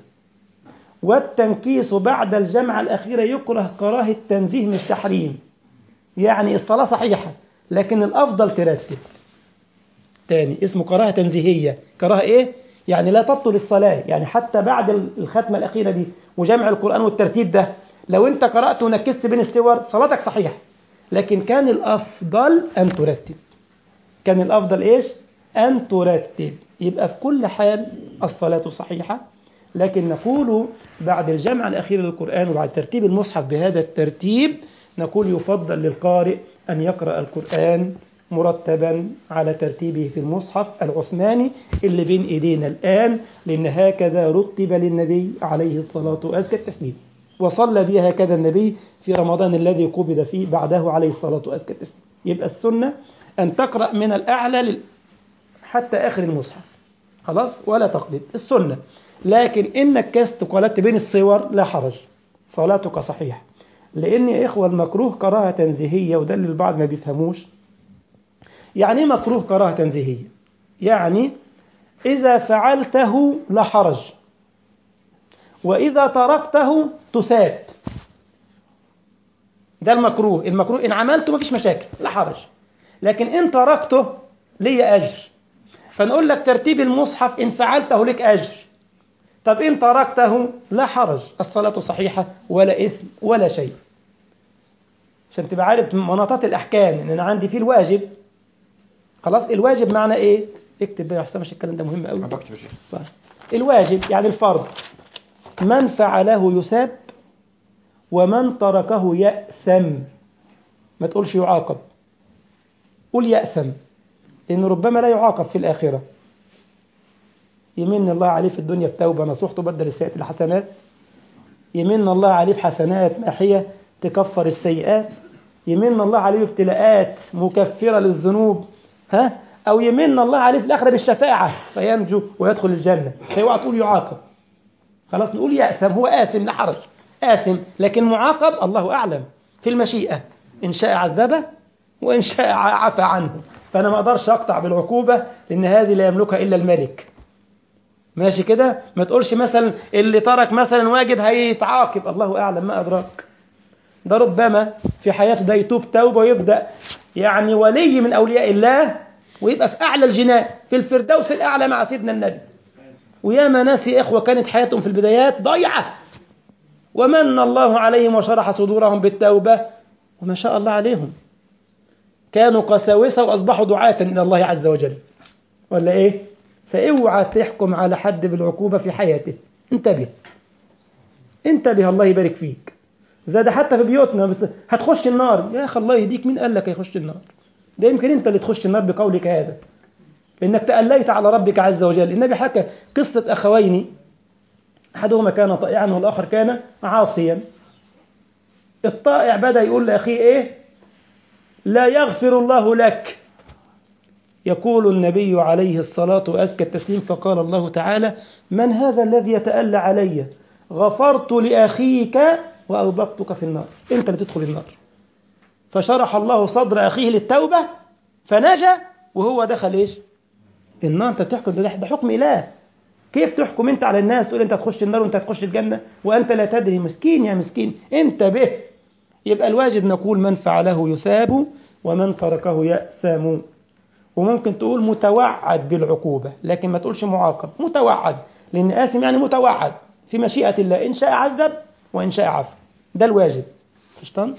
والتنكيس بعد الجمعة الأخيرة يكره كراهة تنزيه مش تحريم يعني الصلاة صحيحة لكن الأفضل ترتب تاني اسمه كراهة تنزيهية كراهة إيه؟ يعني لا تبطل الصلاة يعني حتى بعد الختمة الأخيرة دي وجمع القرآن والترتيب ده لو أنت قرأت ونكست بين السور صلاتك صحيحة لكن كان الأفضل أن ترتب كان الأفضل إيش؟ أن ترتب يبقى في كل حال الصلاة صحيحة لكن نقول بعد الجمع الأخير للقرآن وبعد ترتيب المصحف بهذا الترتيب نقول يفضل للقارئ أن يقرأ القرآن مرتبا على ترتيبه في المصحف العثماني اللي بين ايدينا الآن لأن هكذا رتب للنبي عليه الصلاة وأزكى التسليم وصلى بها هكذا النبي في رمضان الذي قبض فيه بعده عليه الصلاة وأزكى التسليم يبقى السنة أن تقرأ من الأعلى لل... حتى آخر المصحف خلاص ولا تقلد السنة لكن إنك كست قلت بين الصور لا حرج صلاتك صحيحة لأن يا إخوة المكروه كراهة تنزيهية وده اللي البعض ما بيفهموش يعني ايه مكروه كراهة تنزيهية يعني إذا فعلته لا حرج وإذا تركته تساب ده المكروه المكروه إن عملته ما فيش مشاكل لا حرج لكن إن تركته لي أجر فنقول لك ترتيب المصحف إن فعلته لك أجر طب إن تركته لا حرج الصلاة صحيحة ولا إثم ولا شيء عشان تبقى عارف مناطات الأحكام إن أنا عندي فيه الواجب خلاص الواجب معنى إيه؟ اكتب بقى يا حسام عشان الكلام ده مهم قوي بكتب يا شيخ الواجب يعني الفرض من فعله يثاب ومن تركه يأثم ما تقولش يعاقب قول يأثم لأنه ربما لا يعاقب في الآخرة يمن الله عليه في الدنيا بتوبة نصوح تبدل السيئات الحسنات يمن الله عليه بحسنات ماحية تكفر السيئات يمن الله عليه بابتلاءات مكفرة للذنوب ها أو يمن الله عليه في الآخرة بالشفاعة فينجو ويدخل الجنة فاوعى تقول يعاقب خلاص نقول يأثم هو آثم لا حرج آثم لكن معاقب الله أعلم في المشيئة إن شاء عذبه وإن شاء عفى عنه فأنا ما أقدرش أقطع بالعقوبة لأن هذه لا يملكها إلا الملك ماشي كده ما تقولش مثلا اللي ترك مثلا واجب هيتعاقب الله أعلم ما أدراك ده ربما في حياته ده يتوب توبة ويبدأ يعني ولي من أولياء الله ويبقى في أعلى الجنان في الفردوس الأعلى مع سيدنا النبي وياما ناس يا إخوة كانت حياتهم في البدايات ضيعة ومن الله عليهم وشرح صدورهم بالتوبة وما شاء الله عليهم كانوا قساوسة وأصبحوا دعاة إلى الله عز وجل ولا إيه فاوعى تحكم على حد بالعقوبة في حياته انتبه انتبه الله يبارك فيك زاد حتى في بيوتنا بس هتخش النار يا أخي الله يهديك مين قال لك هيخش النار ده يمكن أنت اللي تخش النار بقولك هذا لأنك تأليت على ربك عز وجل النبي حكى قصة أخوين أحدهما كان طائعا والآخر كان عاصيا الطائع بدأ يقول لأخيه إيه لا يغفر الله لك يقول النبي عليه الصلاة وأزكى التسليم فقال الله تعالى من هذا الذي يتألى علي غفرت لأخيك وأوبقتك في النار أنت اللي تدخل النار فشرح الله صدر أخيه للتوبة فنجا وهو دخل إيش النار أنت تحكم ده, ده حكم إله كيف تحكم أنت على الناس تقول أنت تخش النار وأنت تخش الجنة وأنت لا تدري مسكين يا مسكين انتبه يبقى الواجب نقول من فعله يثاب ومن تركه يأثم وممكن تقول متوعد بالعقوبة لكن ما تقولش معاقب متوعد لأن آثم يعني متوعد في مشيئة الله إن شاء عذب وإن شاء عفو ده الواجب قشطان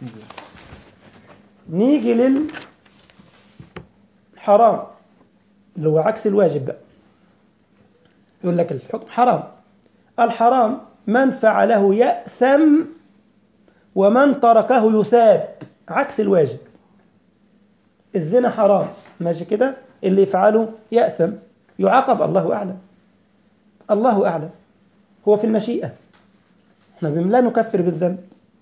نيجي للحرام اللي هو عكس الواجب بقى يقول لك الحكم حرام الحرام من فعله يأثم ومن تركه يثاب عكس الواجب الزنا حرام ماشي كده اللي يفعله يأثم يعاقب الله أعلم الله أعلم هو في المشيئة احنا لا نكفر بالذنب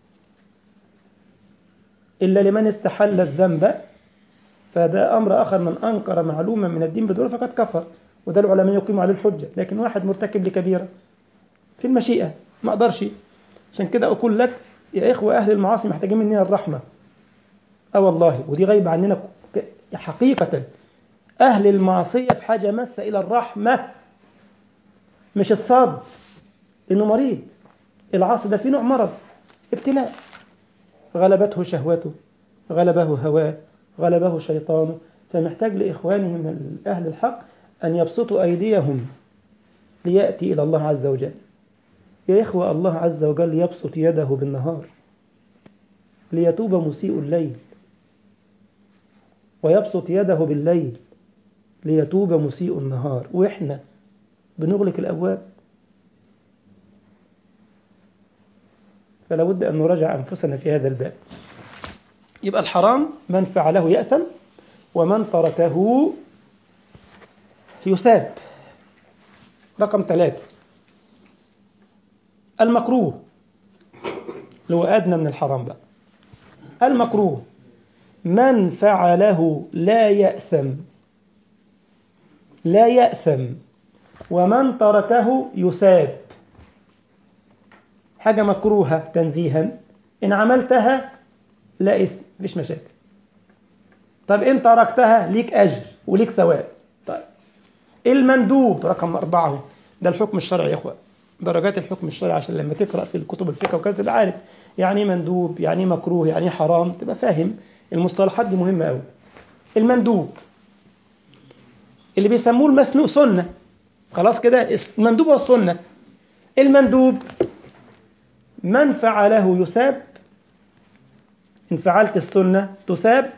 إلا لمن استحل الذنب فده أمر آخر من أنكر معلومة من الدين بدون فقد كفر وده العلماء يقيموا عليه الحجة لكن واحد مرتكب لكبيرة في المشيئة ما أقدرش عشان كده أقول لك يا إخوة أهل المعاصي محتاجين مننا الرحمة أه والله ودي غايبة عننا حقيقة أهل المعصية في حاجة مسة إلى الرحمة مش الصد إنه مريض العاصي ده فيه نوع مرض ابتلاء غلبته شهوته غلبه هواه غلبه شيطانه فمحتاج لإخوانه من أهل الحق أن يبسطوا أيديهم ليأتي إلى الله عز وجل يا إخوة الله عز وجل يبسط يده بالنهار ليتوب مسيء الليل ويبسط يده بالليل ليتوب مسيء النهار وإحنا بنغلق الأبواب فلا بد أن نراجع أنفسنا في هذا الباب يبقى الحرام من فعله يأثم ومن تركه يثاب رقم ثلاثة المكروه اللي هو أدنى من الحرام بقى المكروه من فعله لا يأثم لا يأثم ومن تركه يثاب حاجة مكروهة تنزيها إن عملتها لا إثم مفيش مشاكل طب إن تركتها ليك أجر وليك ثواب طيب المندوب رقم أربعة ده الحكم الشرعي يا إخوة درجات الحكم الشرعي عشان لما تقرأ في الكتب الفقه وكذا تبقى عارف يعني ايه مندوب يعني ايه مكروه يعني ايه حرام تبقى فاهم المصطلحات دي مهمة قوي المندوب اللي بيسموه المسنوق سنة خلاص كده المندوب والسنة المندوب من فعله يثاب إن فعلت السنة تثاب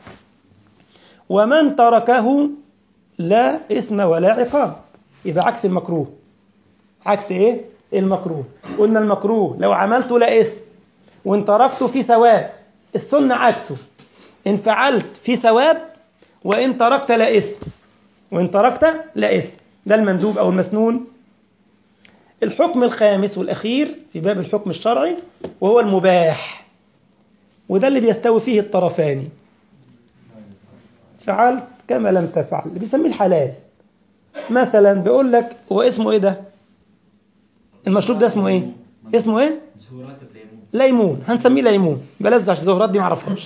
ومن تركه لا إثم ولا عقاب يبقى عكس المكروه عكس إيه؟ المكروه قلنا المكروه لو عملته لا إثم وإن تركته في ثواب السنة عكسه إن فعلت في ثواب وإن تركت لا إثم وإن تركت لا إثم ده المندوب أو المسنون الحكم الخامس والأخير في باب الحكم الشرعي وهو المباح وده اللي بيستوي فيه الطرفان فعلت كما لم تفعل اللي بيسميه الحلال مثلا بيقول لك هو اسمه ايه ده المشروب ده اسمه ايه اسمه ايه زهورات بليمون ليمون هنسميه ليمون بلاش زهرات دي ما اعرفهاش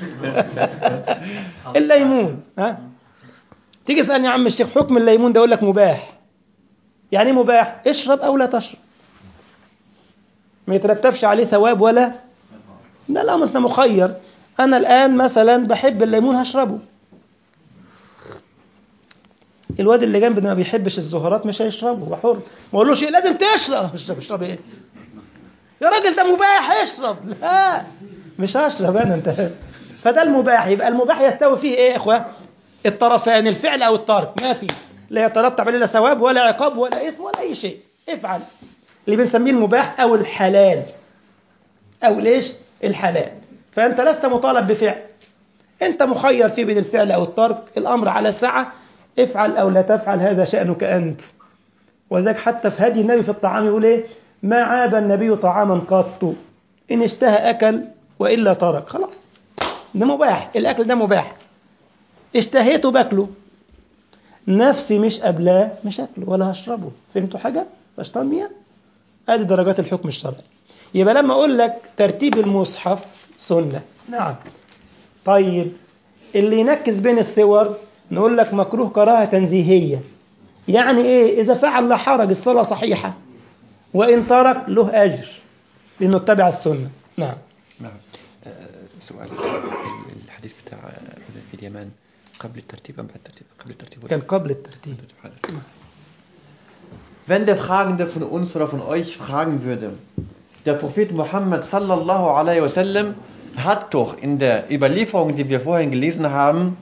الليمون ها تيجي تسالني يا عم الشيخ حكم الليمون ده اقول لك مباح يعني ايه مباح اشرب او لا تشرب ما يترتبش عليه ثواب ولا لا لا ما انت مخير انا الان مثلا بحب الليمون هشربه الواد اللي جنبي ده ما بيحبش الزهرات مش هيشربه هو حر ما اقولوش ايه لازم تشرب اشرب اشرب ايه يا راجل ده مباح اشرب لا مش هشرب انا انت فده المباح يبقى المباح يستوي فيه ايه يا اخوه الطرفان الفعل او الترك ما في لا يترتب عليه لا ثواب ولا عقاب ولا اسم ولا اي شيء افعل اللي بنسميه المباح او الحلال او ليش الحلال فانت لست مطالب بفعل انت مخير فيه بين الفعل او الترك الامر على سعه افعل او لا تفعل هذا شانك انت وذلك حتى في هدي النبي في الطعام يقول ايه ما عاب النبي طعاما قط ان اشتهى اكل والا ترك خلاص ده مباح الاكل ده مباح اشتهيته باكله نفسي مش قبلاه مش اكله ولا هشربه فهمتوا حاجه فاشطان مية ادي درجات الحكم الشرعي يبقى لما اقول لك ترتيب المصحف سنه نعم طيب اللي ينكس بين الصور نقول لك مكروه كراهه تنزيهيه يعني ايه اذا فعل لا حرج الصلاه صحيحه وان ترك له اجر لانه اتبع السنه نعم نعم آه، سؤال ال- الحديث بتاع حذيفة في اليمن قبل الترتيب أم بعد الترتيب؟ قبل الترتيب ولا كان قبل الترتيب Wenn der Fragende von uns oder von euch fragen würde, der Prophet Muhammad sallallahu alaihi wasallam hat doch in der Überlieferung, die wir vorhin gelesen haben,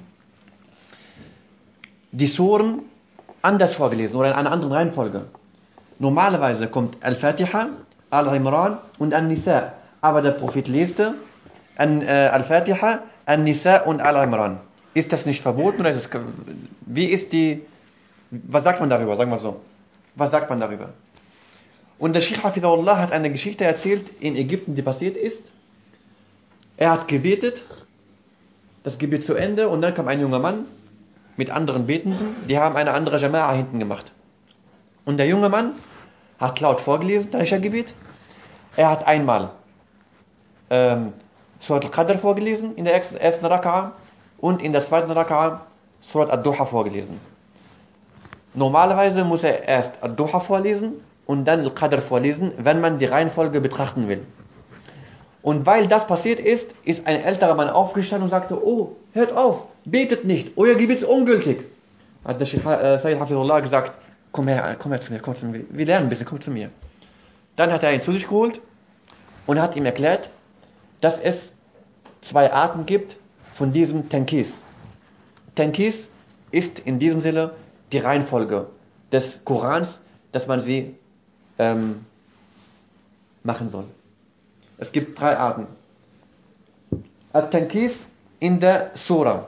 die Suren anders vorgelesen oder in einer anderen Reihenfolge. Normalerweise kommt Al-Fatiha, Al-Imran und An-Nisa, aber der Prophet leste an, äh, Al-Fatiha, An-Nisa und Al-Imran. Ist das nicht verboten oder ist es, wie ist die, was sagt man darüber, sagen wir so? Was sagt man darüber? Und der Sheikh Hafidahullah hat eine Geschichte erzählt in Ägypten, die passiert ist. Er hat gebetet, das Gebet zu Ende und dann kam ein junger Mann mit anderen Betenden, die haben eine andere Jama'a hinten gemacht. Und der junge Mann hat laut vorgelesen, da ist er Gebet. Er hat einmal ähm, Surat al-Qadr vorgelesen in der ersten, ersten Raka'a und in der zweiten Raka'a Surat al-Duha vorgelesen. Normalerweise muss er erst Ad-Duha vorlesen und dann Al-Qadr vorlesen, wenn man die Reihenfolge betrachten will. Und weil das passiert ist, ist ein älterer Mann aufgestanden und sagte, oh, hört auf, betet nicht, euer Gebet ist ungültig. Hat der Sheikh äh, Sayyid Hafizullah gesagt, komm her, komm her zu mir, komm zu mir, wir lernen ein bisschen, komm zu mir. Dann hat er ihn zu sich geholt und hat ihm erklärt, dass es zwei Arten gibt von diesem Tenkis. Tenkis ist in diesem Sinne die Reihenfolge des Korans, dass man sie ähm, machen soll. Es gibt drei Arten. At-Tankis in der Surah.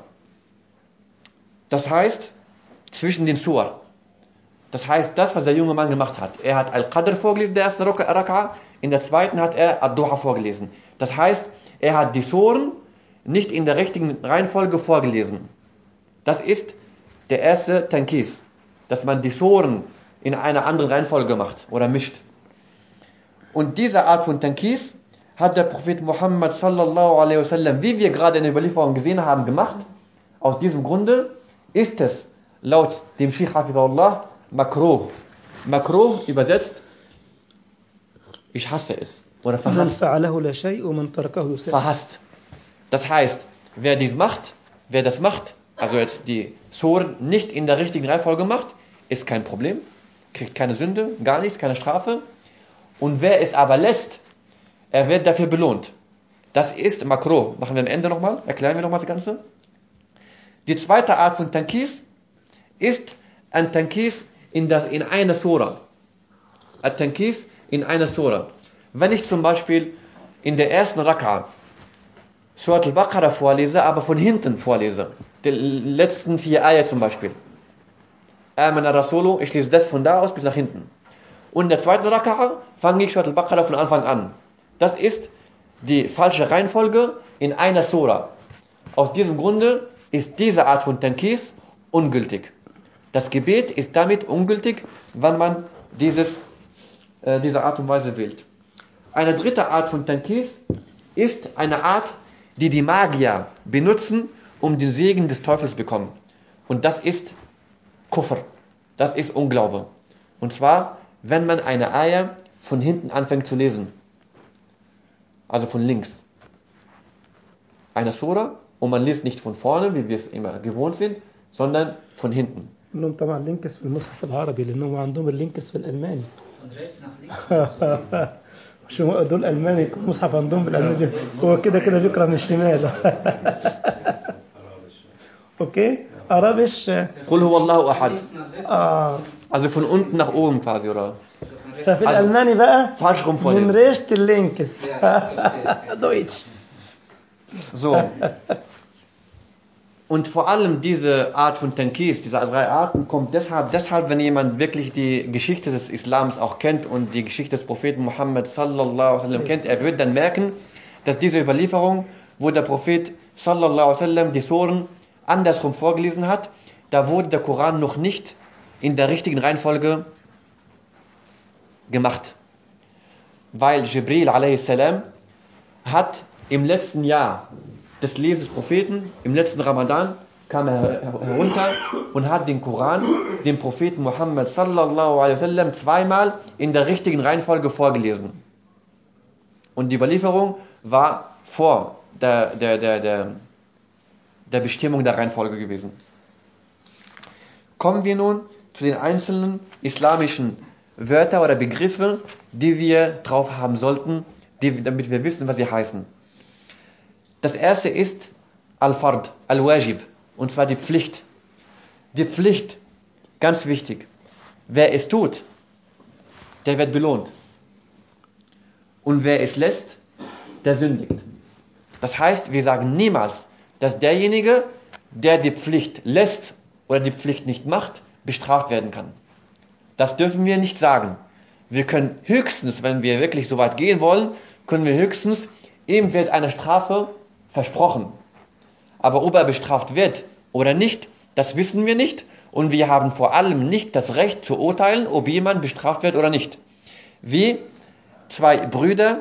Das heißt, zwischen den Surah. Das heißt, das, was der junge Mann gemacht hat. Er hat Al-Qadr vorgelesen, der ersten Raka'a. In der zweiten hat er Ad-Duha vorgelesen. Das heißt, er hat die Suren nicht in der richtigen Reihenfolge vorgelesen. Das ist der erste Tankis, dass man die Suren in einer anderen Reihenfolge macht oder mischt. Und diese Art von Tankis hat der Prophet Muhammad sallallahu alaihi wasallam, wie wir gerade in der Überlieferung gesehen haben, gemacht. Aus diesem Grunde ist es laut dem Sheikh Hafidullah makruh. Makruh übersetzt, ich hasse es oder من verhasst. فعله لا شيء ومن تركه يساء verhasst. Das heißt, wer dies macht, wer das macht, also jetzt die Suren nicht in der richtigen Reihenfolge macht, ist kein Problem, kriegt keine Sünde, gar nichts, keine Strafe. Und wer es aber lässt, er wird dafür belohnt. Das ist Makro. Machen wir am Ende nochmal, erklären wir nochmal das Ganze. Die zweite Art von Tankis ist ein Tankis in, das, in einer Sura. Ein Tankis in einer Sura. Wenn ich zum Beispiel in der ersten Raka Surat al-Baqarah vorlese, aber von hinten vorlese, die letzten vier Eier zum Beispiel. Amana Rasulu, ich lese das von da aus bis nach hinten. Und in der zweiten Raka'a fange ich Surat al-Baqarah von Anfang an. Das ist die falsche Reihenfolge in einer Sura. Aus diesem Grunde ist diese Art von Tankis ungültig. Das Gebet ist damit ungültig, wenn man dieses, äh, diese Art und Weise wählt. Eine dritte Art von Tankis ist eine Art, die die Magier benutzen, um den Segen des Teufels zu bekommen. Und das ist Kufr. Das ist Unglaube. Und zwar, wenn man eine Eier von hinten anfängt zu lesen. Also von links. Eine Sura und man liest nicht von vorne, wie wir es immer gewohnt sind, sondern von hinten. لهم طبعا لينكس في المصحف العربي لانهم عندهم اللينكس في الالماني Von rechts nach links. مش هم دول الماني يكون المصحف عندهم بالالماني هو كده كده بيقرا من الشمال اوكي عربش Qul huwa Allahu ahad. Links nach rechts. اه Also von unten nach oben quasi, oder? Von rechts. ففي الالماني بقى Falsch rum من vorlesen. ريشة اللينكس دويتش So. Und vor allem diese Art von Tankis, diese drei Arten, kommt deshalb, deshalb, wenn jemand wirklich die Geschichte des Islams auch kennt und die Geschichte des Propheten Muhammad sallallahu alaihi wasallam kennt, er wird dann merken, dass diese Überlieferung, wo der Prophet sallallahu alaihi wasallam die Suren andersrum vorgelesen hat, da wurde der Koran noch nicht in der richtigen Reihenfolge gemacht. Weil Jibril a.s. hat im letzten Jahr des Lebens des Propheten, im letzten Ramadan, kam er her- herunter und hat den Koran dem Propheten Muhammad sallallahu alaihi wasallam zweimal in der richtigen Reihenfolge vorgelesen. Und die Überlieferung war vor der, der, der, der, der Bestimmung der Reihenfolge gewesen. Kommen wir nun zu den einzelnen islamischen Wörter oder Begriffe, die wir drauf haben sollten, die, damit wir wissen, was sie heißen. Das erste ist Al-Fard, Al-Wajib, und zwar die Pflicht. Die Pflicht, ganz wichtig. Wer es tut, der wird belohnt. Und wer es lässt, der sündigt. Das heißt, wir sagen niemals, dass derjenige, der die Pflicht lässt oder die Pflicht nicht macht, bestraft werden kann. Das dürfen wir nicht sagen. Wir können höchstens, wenn wir wirklich so weit gehen wollen, können wir höchstens, ihm wird eine Strafe versprochen. Aber ob er bestraft wird oder nicht, das wissen wir nicht. Und wir haben vor allem nicht das Recht zu urteilen, ob jemand bestraft wird oder nicht. Wie zwei Brüder,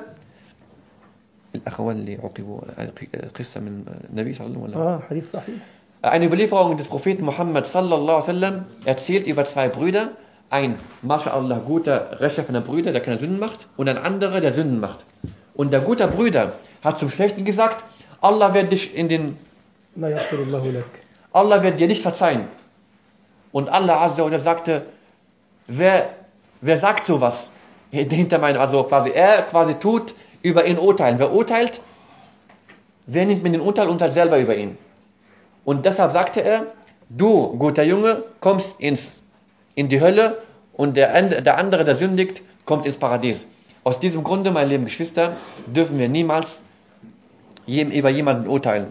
الأخوان اللي عوقبوا قصة من النبي صلى الله عليه وسلم اه حديث صحيح Eine Überlieferung des Propheten Muhammad sallallahu alaihi wasallam erzählt über zwei Brüder. Ein, mashallah, guter, rechtschaffener Brüder, der keine Sünden macht, und ein anderer, der Sünden macht. Und der gute Brüder hat zum Schlechten gesagt, Allah wird dich in den, لا يغفر الله لك Allah wird dir nicht verzeihen. Und Allah Azza wa Jalla sagte, wer, wer sagt sowas? Hinter meinem, also quasi, er quasi tut über ihn urteilen. Wer urteilt? Wer nimmt mir den Urteil und urteilt selber über ihn? Und deshalb sagte er, du, guter Junge, kommst ins, in die Hölle und der, and- der andere, der sündigt, kommt ins Paradies. Aus diesem Grunde, meine lieben Geschwister, dürfen wir niemals jem, über jemanden urteilen.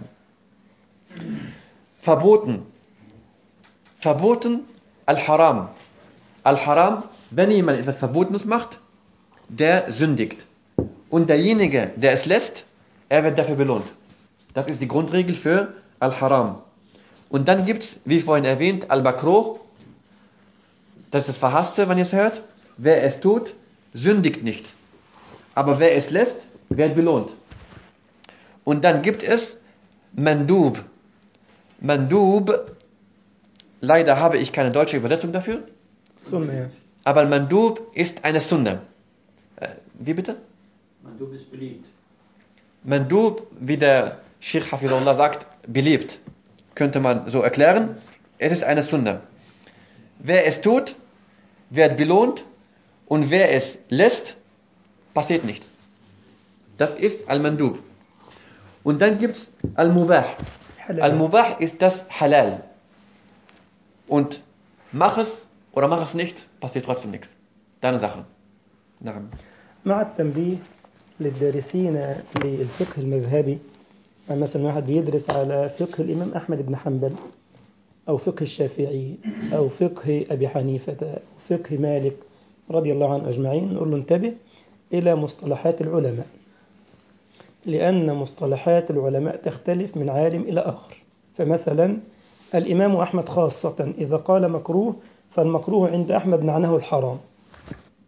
Verboten. Verboten, Al-Haram. Al-Haram, wenn jemand etwas Verbotenes macht, der sündigt. Und derjenige, der es lässt, er wird dafür belohnt. Das ist die Grundregel für Al-Haram. Und dann gibt es, wie vorhin erwähnt, Al-Makruh. Das ist das Verhasste, wenn ihr es hört. Wer es tut, sündigt nicht. Aber wer es lässt, wird belohnt. Und dann gibt es Mandub. Mandub, leider habe ich keine deutsche Übersetzung dafür, سنة يعني aber Mandub ist eine Sunna. Äh, wie bitte? Man, du bist beliebt. Mandub, wie der Sheikh Hafidullah sagt, beliebt. Könnte man so erklären. Es ist eine Sunna. Wer es tut, wird belohnt und wer es lässt, passiert nichts. Das ist Al-Mandub. Und dann gibt es Al-Mubah. حلال Al-Mubah ist das Halal. Und mach es oder mach es nicht, passiert trotzdem nichts. Deine Sache. نعم. مع التنبيه للدارسين للفقه المذهبي يعني مثلا واحد بيدرس على فقه الإمام أحمد بن حنبل أو فقه الشافعي أو فقه أبي حنيفة أو فقه مالك رضي الله عنه أجمعين نقول له انتبه إلى مصطلحات العلماء لأن مصطلحات العلماء تختلف من عالم إلى آخر فمثلا الإمام أحمد خاصة إذا قال مكروه فالمكروه عند أحمد معناه الحرام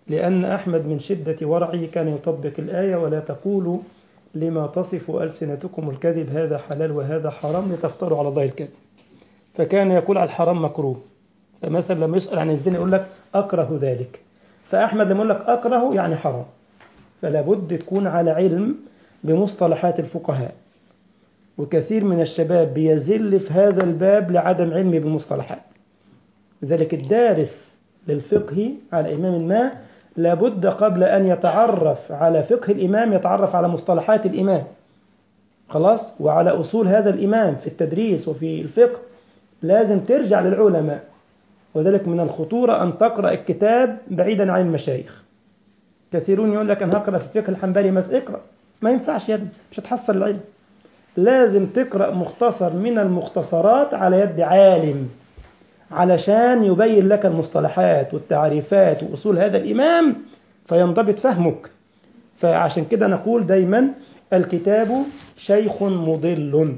لأن أحمد من شدة ورعه كان يطبق الآية ولا تقولوا لما تصف ألسنتكم الكذب هذا حلال وهذا حرام لتفتروا على الله الكذب فكان يقول على الحرام مكروه فمثلا لما يسأل عن الزنا يقول لك أكره ذلك فأحمد لما يقول لك أكره يعني حرام فلا بد تكون على علم بمصطلحات الفقهاء وكثير من الشباب بيزل في هذا الباب لعدم علمه بالمصطلحات لذلك الدارس للفقه على إمام ما لابد قبل أن يتعرف على فقه الإمام يتعرف على مصطلحات الإمام خلاص وعلى أصول هذا الإمام في التدريس وفي الفقه لازم ترجع للعلماء وذلك من الخطورة أن تقرأ الكتاب بعيدا عن المشايخ كثيرون يقول لك أنا هقرأ في الفقه الحنبلي بس اقرأ ما ينفعش يا ابني مش هتحصل العلم لازم تقرأ مختصر من المختصرات على يد عالم علشان يبين لك المصطلحات والتعريفات وأصول هذا الإمام فينضبط فهمك فعشان كده نقول دايما الكتاب شيخ مضل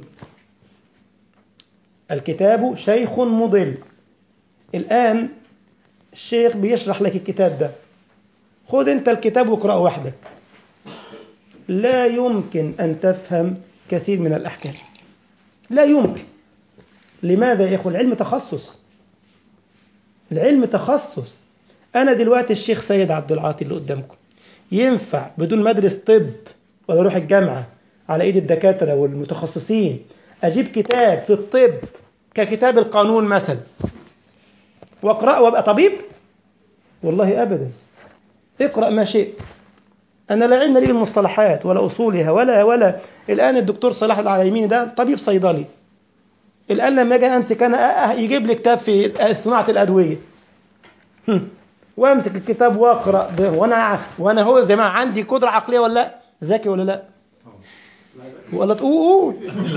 الكتاب شيخ مضل الآن الشيخ بيشرح لك الكتاب ده خذ انت الكتاب واقرأه وحدك لا يمكن أن تفهم كثير من الأحكام لا يمكن لماذا يا إخوة العلم تخصص العلم تخصص أنا دلوقتي الشيخ سيد عبد العاطي اللي قدامكم ينفع بدون مدرس طب ولا أروح الجامعة على إيد الدكاترة والمتخصصين أجيب كتاب في الطب ككتاب القانون مثلا واقرأ وابقى طبيب والله أبدا اقرأ ما شئت أنا لا علم لي بالمصطلحات ولا أصولها ولا ولا الآن الدكتور صلاح العليمين ده طبيب صيدلي الآن لما أجي أمسك أنا يجيب لي كتاب في صناعة الأدوية وامسك الكتاب واقرا وانا وانا هو زي ما عندي قدره عقليه ولا لا ذكي ولا لا ولا تقول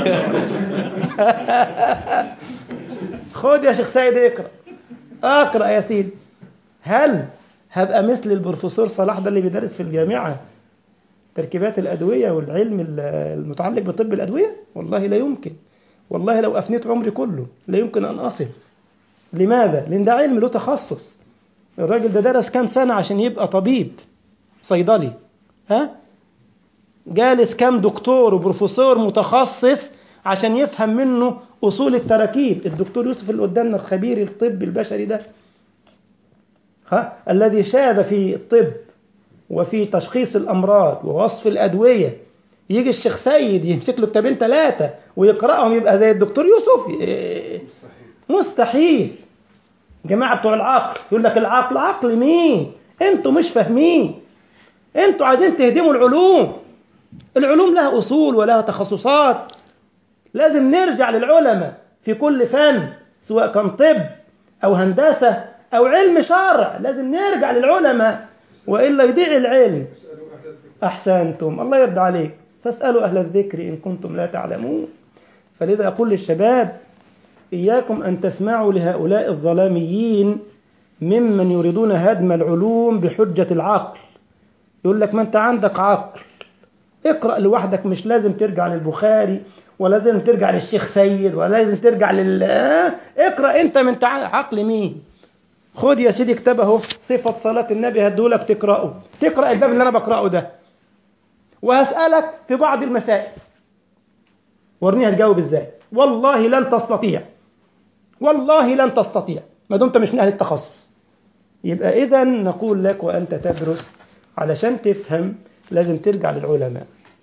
خد يا شيخ سيد اقرا اقرا يا سيدي هل هبقى مثل البروفيسور صلاح ده اللي بيدرس في الجامعه تركيبات الادويه والعلم المتعلق بطب الادويه والله لا يمكن والله لو افنيت عمري كله لا يمكن ان اصل لماذا لان ده علم له تخصص الراجل ده درس كام سنه عشان يبقى طبيب صيدلي ها جالس كام دكتور وبروفيسور متخصص عشان يفهم منه اصول التراكيب الدكتور يوسف اللي قدامنا الخبير الطب البشري ده ها الذي شاب في الطب وفي تشخيص الامراض ووصف الادويه يجي الشيخ سيد يمسك له كتابين ثلاثه ويقراهم يبقى زي الدكتور يوسف مستحيل مستحيل جماعه بتوع العقل يقول لك العقل عقل مين انتوا مش فاهمين انتوا عايزين تهدموا العلوم العلوم لها اصول ولها تخصصات لازم نرجع للعلماء في كل فن سواء كان طب او هندسه او علم شرع لازم نرجع للعلماء والا يضيع العلم احسنتم الله يرضى عليك فاسالوا اهل الذكر ان كنتم لا تعلمون فلذا اقول للشباب اياكم ان تسمعوا لهؤلاء الظلاميين ممن يريدون هدم العلوم بحجه العقل يقول لك ما انت عندك عقل اقرا لوحدك مش لازم ترجع للبخاري ولا لازم ترجع للشيخ سيد ولا لازم ترجع لل اقرا انت من تع... عقل مين خد يا سيدي كتاب اهو صفه صلاه النبي هدولك تقراه تقرا الباب اللي انا بقراه ده وهسالك في بعض المسائل ورني هتجاوب ازاي والله لن تستطيع والله لن تستطيع ما دمت مش من اهل التخصص يبقى اذا نقول لك وانت تدرس علشان تفهم لازم ترجع للعلماء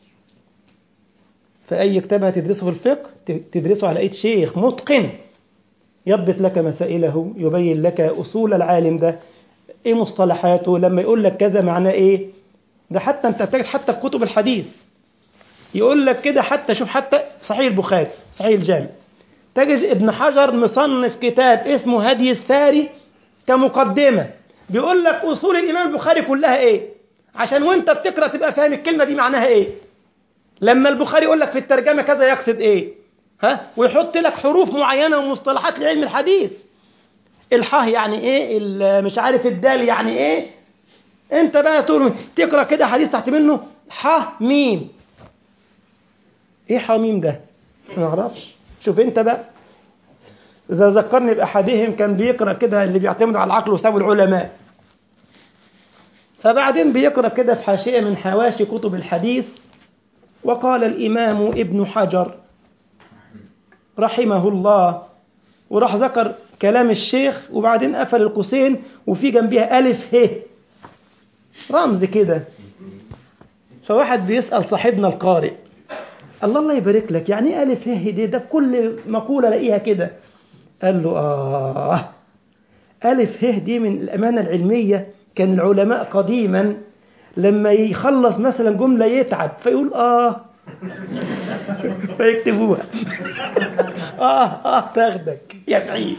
فأي كتاب هتدرسه في الفقه تدرسه على ايد شيخ متقن يضبط لك مسائله يبين لك أصول العالم ده إيه مصطلحاته لما يقول لك كذا معناه إيه ده حتى أنت تجد حتى في كتب الحديث يقول لك كده حتى شوف حتى صحيح البخاري صحيح الجامع تجد ابن حجر مصنف كتاب اسمه هدي الساري كمقدمة بيقول لك أصول الإمام البخاري كلها إيه عشان وانت بتقرا تبقى فاهم الكلمه دي معناها ايه لما البخاري يقول لك في الترجمه كذا يقصد ايه ها ويحط لك حروف معينه ومصطلحات لعلم الحديث الحاه يعني ايه مش عارف الدال يعني ايه انت بقى تقول تقرا كده حديث تحت منه ح ميم ايه حميم ده ما اعرفش شوف انت بقى اذا ذكرني باحدهم كان بيقرا كده اللي بيعتمدوا على العقل وسابوا العلماء فبعدين بيقرأ كده في حاشية من حواشي كتب الحديث وقال الإمام ابن حجر رحمه الله وراح ذكر كلام الشيخ وبعدين قفل القوسين وفي جنبها ألف ه رمز كده فواحد بيسأل صاحبنا القارئ الله الله يبارك لك يعني ايه ألف ه دي ده في كل مقولة الاقيها كده قال له آه ألف ه دي من الأمانة العلمية كان العلماء قديما لما يخلص مثلا جملة يتعب فيقول آه فيكتبوها آه آه تاخدك يا سعيد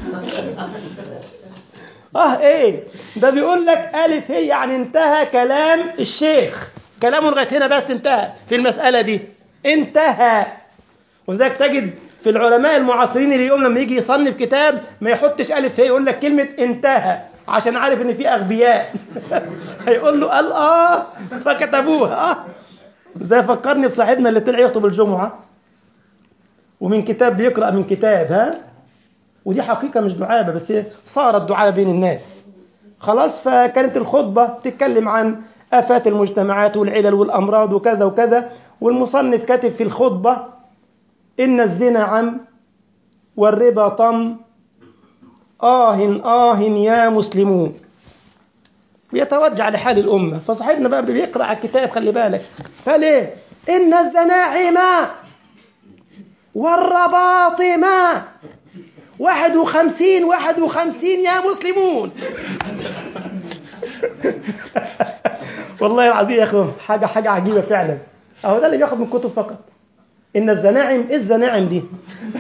آه إيه ده بيقول لك ألف هي يعني انتهى كلام الشيخ كلامه لغاية هنا بس انتهى في المسألة دي انتهى وذلك تجد في العلماء المعاصرين اليوم لما يجي يصنف كتاب ما يحطش ألف هي يقول لك كلمة انتهى عشان عارف ان في اغبياء هيقول له قال اه فكتبوها اه زي فكرني بصاحبنا اللي طلع يخطب الجمعه ومن كتاب بيقرا من كتاب ها ودي حقيقه مش دعابه بس هي صارت دعابه بين الناس خلاص فكانت الخطبه تتكلم عن افات المجتمعات والعلل والامراض وكذا وكذا والمصنف كاتب في الخطبه ان الزنا عم والربا طم آه آه يا مسلمون بيتوجع لحال الأمة فصاحبنا بقى بيقرأ على الكتاب خلي بالك قال إيه إن الزناعم والرباطم واحد وخمسين واحد وخمسين يا مسلمون والله العظيم يا أخوة حاجة حاجة عجيبة فعلا أهو ده اللي بياخد من الكتب فقط إن الزناعم إيه الزناعم دي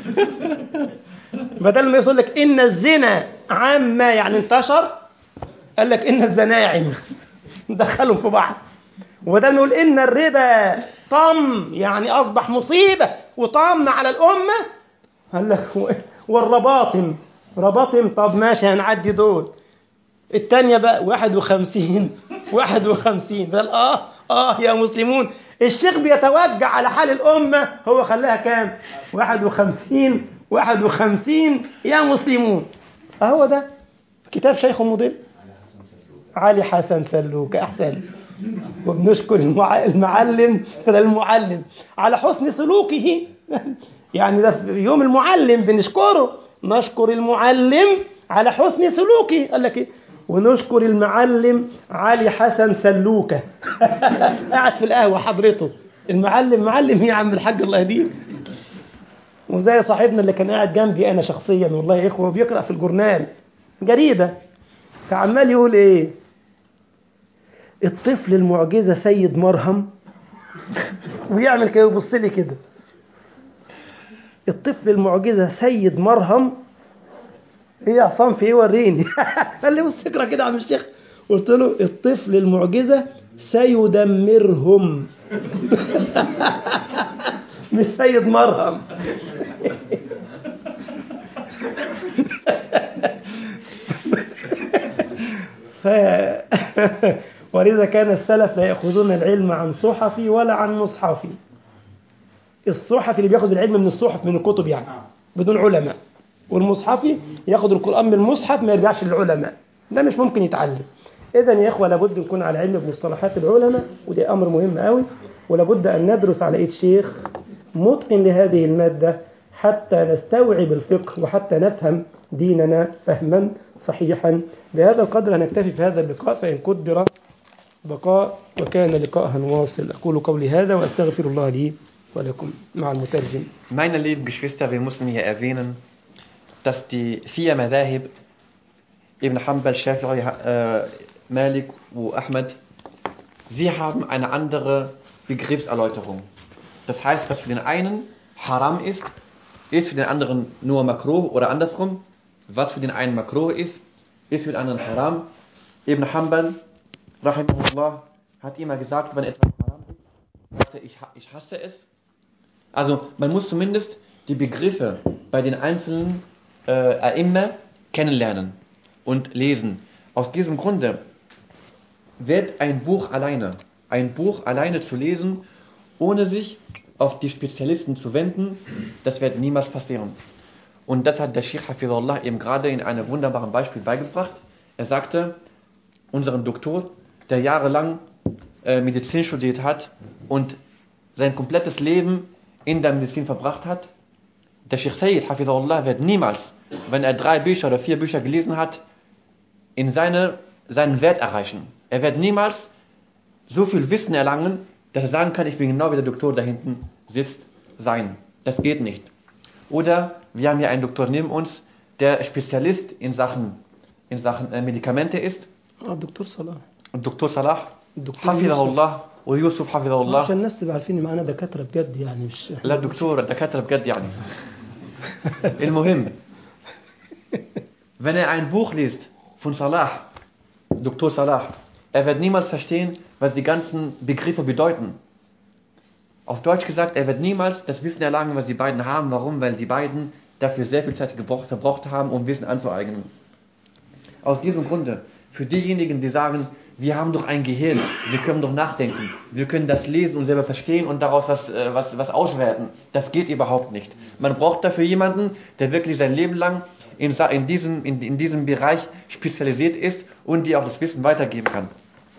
بدل ما يقول لك ان الزنا عامة يعني انتشر قال لك ان الزناعم دخلهم في بعض وبدل ما يقول ان الربا طم يعني اصبح مصيبة وطم على الامة قال لك والرباطم رباطم طب ماشي هنعدي دول الثانية بقى 51 51 قال اه اه يا مسلمون الشيخ بيتوجع على حال الأمة هو خلاها كام 51 51 يا مسلمون أهو ده كتاب شيخ مضل علي حسن سلوك أحسن وبنشكر المع... المعلم بدل المعلم على حسن سلوكه يعني ده في يوم المعلم بنشكره نشكر المعلم على حسن سلوكه قال لك ايه ونشكر المعلم علي حسن سلوكة قاعد في القهوة حضرته المعلم معلم يا عم الحاج الله يهديك وزي صاحبنا اللي كان قاعد جنبي انا شخصيا والله يا اخوه بيقرا في الجورنال جريده فعمال يقول ايه الطفل المعجزه سيد مرهم ويعمل كده يبص لي كده الطفل المعجزه سيد مرهم ايه يا عصام في ايه وريني قال لي بص اقرا كده يا عم الشيخ قلت له الطفل المعجزه سيدمرهم مش سيد مرهم ف... ولذا كان السلف لا يأخذون العلم عن صحفي ولا عن مصحفي الصحفي اللي بياخد العلم من الصحف من الكتب يعني بدون علماء والمصحفي ياخد القرآن من المصحف ما يرجعش للعلماء ده مش ممكن يتعلم إذا يا إخوة لابد نكون على علم بمصطلحات العلماء ودي أمر مهم قوي ولابد أن ندرس على إيد شيخ متقن لهذه المادة حتى نستوعب الفقه وحتى نفهم ديننا فهما صحيحا بهذا القدر هنكتفي في هذا اللقاء فإن قدر بقاء وكان لقاء واصل أقول قولي هذا وأستغفر الله لي ولكم مع المترجم Meine lieben Geschwister, wir müssen hier erwähnen, dass die vier Madhahib, Ibn Hanbal, Shafi'i, äh, Malik und Ahmed, sie haben eine andere Begriffserläuterung. Das heißt, was für den einen Haram ist, ist für den anderen nur Makruh oder andersrum. Was für den einen Makruh ist, ist für den anderen Haram. Ibn Hanbal, Rahimahullah, hat immer gesagt, wenn etwas Haram ist, sagte ich, ich hasse es. Also man muss zumindest die Begriffe bei den einzelnen äh, immer kennenlernen und lesen. Aus diesem Grunde wird ein Buch alleine, ein Buch alleine zu lesen, ohne sich auf die Spezialisten zu wenden, das wird niemals passieren. Und das hat der Sheikh Hafizullah eben gerade in einem wunderbaren Beispiel beigebracht. Er sagte, unseren Doktor der jahrelang äh, Medizin studiert hat und sein komplettes Leben in der Medizin verbracht hat. Der Sheikh Sayyid, Hafidahullah, wird niemals, wenn er drei Bücher oder vier Bücher gelesen hat, in seine, seinen Wert erreichen. Er wird niemals so viel Wissen erlangen, dass er sagen kann, ich bin genau wie der Doktor da hinten sitzt, sein. Das geht nicht. Oder wir haben hier einen Doktor neben uns, der Spezialist in Sachen, in Sachen äh, Medikamente ist. آه، الدكتور صلاح Und Dr. Salah, الدكتور حفظه يوسف. الله ويوسف حفظه آه، الله عشان الناس تبقى عارفين ان معانا دكاتره بجد يعني مش لا دكتور الدكاترة بجد يعني المهم wenn er ein Buch liest von Salah Dr. Salah er wird niemals verstehen was die ganzen Begriffe bedeuten auf Deutsch gesagt er wird niemals das Wissen erlangen was die beiden haben warum weil die beiden dafür sehr viel Zeit gebraucht, verbraucht haben um Wissen anzueignen aus diesem Grunde für diejenigen die sagen wir haben doch ein Gehirn, wir können doch nachdenken, wir können das lesen und selber verstehen und daraus was, äh, was, was auswerten. Das geht überhaupt nicht. Man braucht dafür jemanden, der wirklich sein Leben lang in, Sa- in, diesem, in, in diesem Bereich spezialisiert ist und dir auch das Wissen weitergeben kann.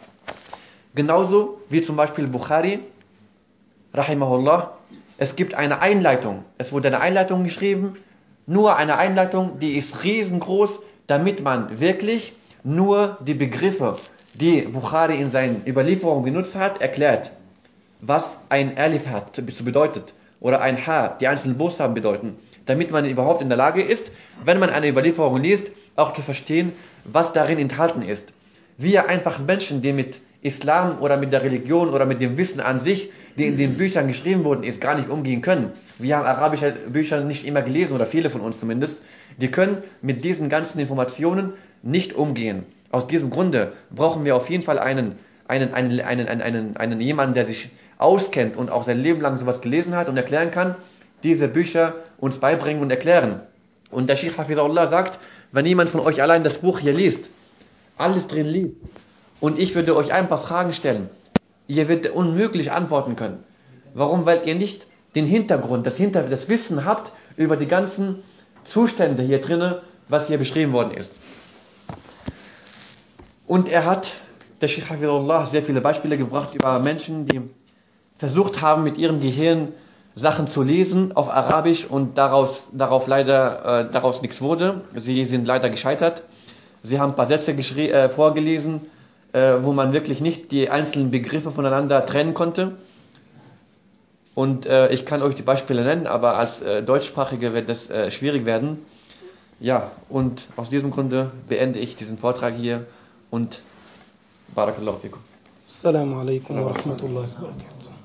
Genauso wie zum Beispiel Bukhari, Rahimahullah, es gibt eine Einleitung. Es wurde eine Einleitung geschrieben, nur eine Einleitung, die ist riesengroß, damit man wirklich nur die Begriffe, die Bukhari in seinen Überlieferungen benutzt hat, erklärt. Was ein Alif hat, zu bedeutet. Oder ein H, die einzelnen Buchstaben bedeuten. Damit man überhaupt in der Lage ist, wenn man eine Überlieferung liest, auch zu verstehen, was darin enthalten ist. Wir einfachen Menschen, die mit Islam oder mit der Religion oder mit dem Wissen an sich, die in den Büchern geschrieben wurden, ist, gar nicht umgehen können. Wir haben arabische Bücher nicht immer gelesen oder viele von uns zumindest. Die können mit diesen ganzen Informationen nicht umgehen. Aus diesem Grunde brauchen wir auf jeden Fall einen, einen, einen, einen, einen, einen, einen jemanden, der sich auskennt und auch sein Leben lang sowas gelesen hat und erklären kann, diese Bücher uns beibringen und erklären. Und der Sheikh Hafidahullah sagt, wenn jemand von euch allein das Buch hier liest, alles drin liest, und ich würde euch ein paar Fragen stellen, ihr werdet unmöglich antworten können. Warum? Weil ihr nicht den Hintergrund, das, Hinter das Wissen habt über die ganzen Zustände hier drinne, was hier beschrieben worden ist. Und er hat, der Sheikh Hafidullah, sehr viele Beispiele gebracht über Menschen, die versucht haben, mit ihrem Gehirn Sachen zu lesen auf Arabisch und daraus, darauf leider, äh, daraus nichts wurde. Sie sind leider gescheitert. Sie haben ein paar Sätze geschrie- äh, vorgelesen, äh, wo man wirklich nicht die einzelnen Begriffe voneinander trennen konnte. Und äh, ich kann euch die Beispiele nennen, aber als äh, Deutschsprachige wird das äh, schwierig werden. Ja, und aus diesem Grunde beende ich diesen Vortrag hier und Barakallahu fikum. السلام عليكم ورحمه الله وبركاته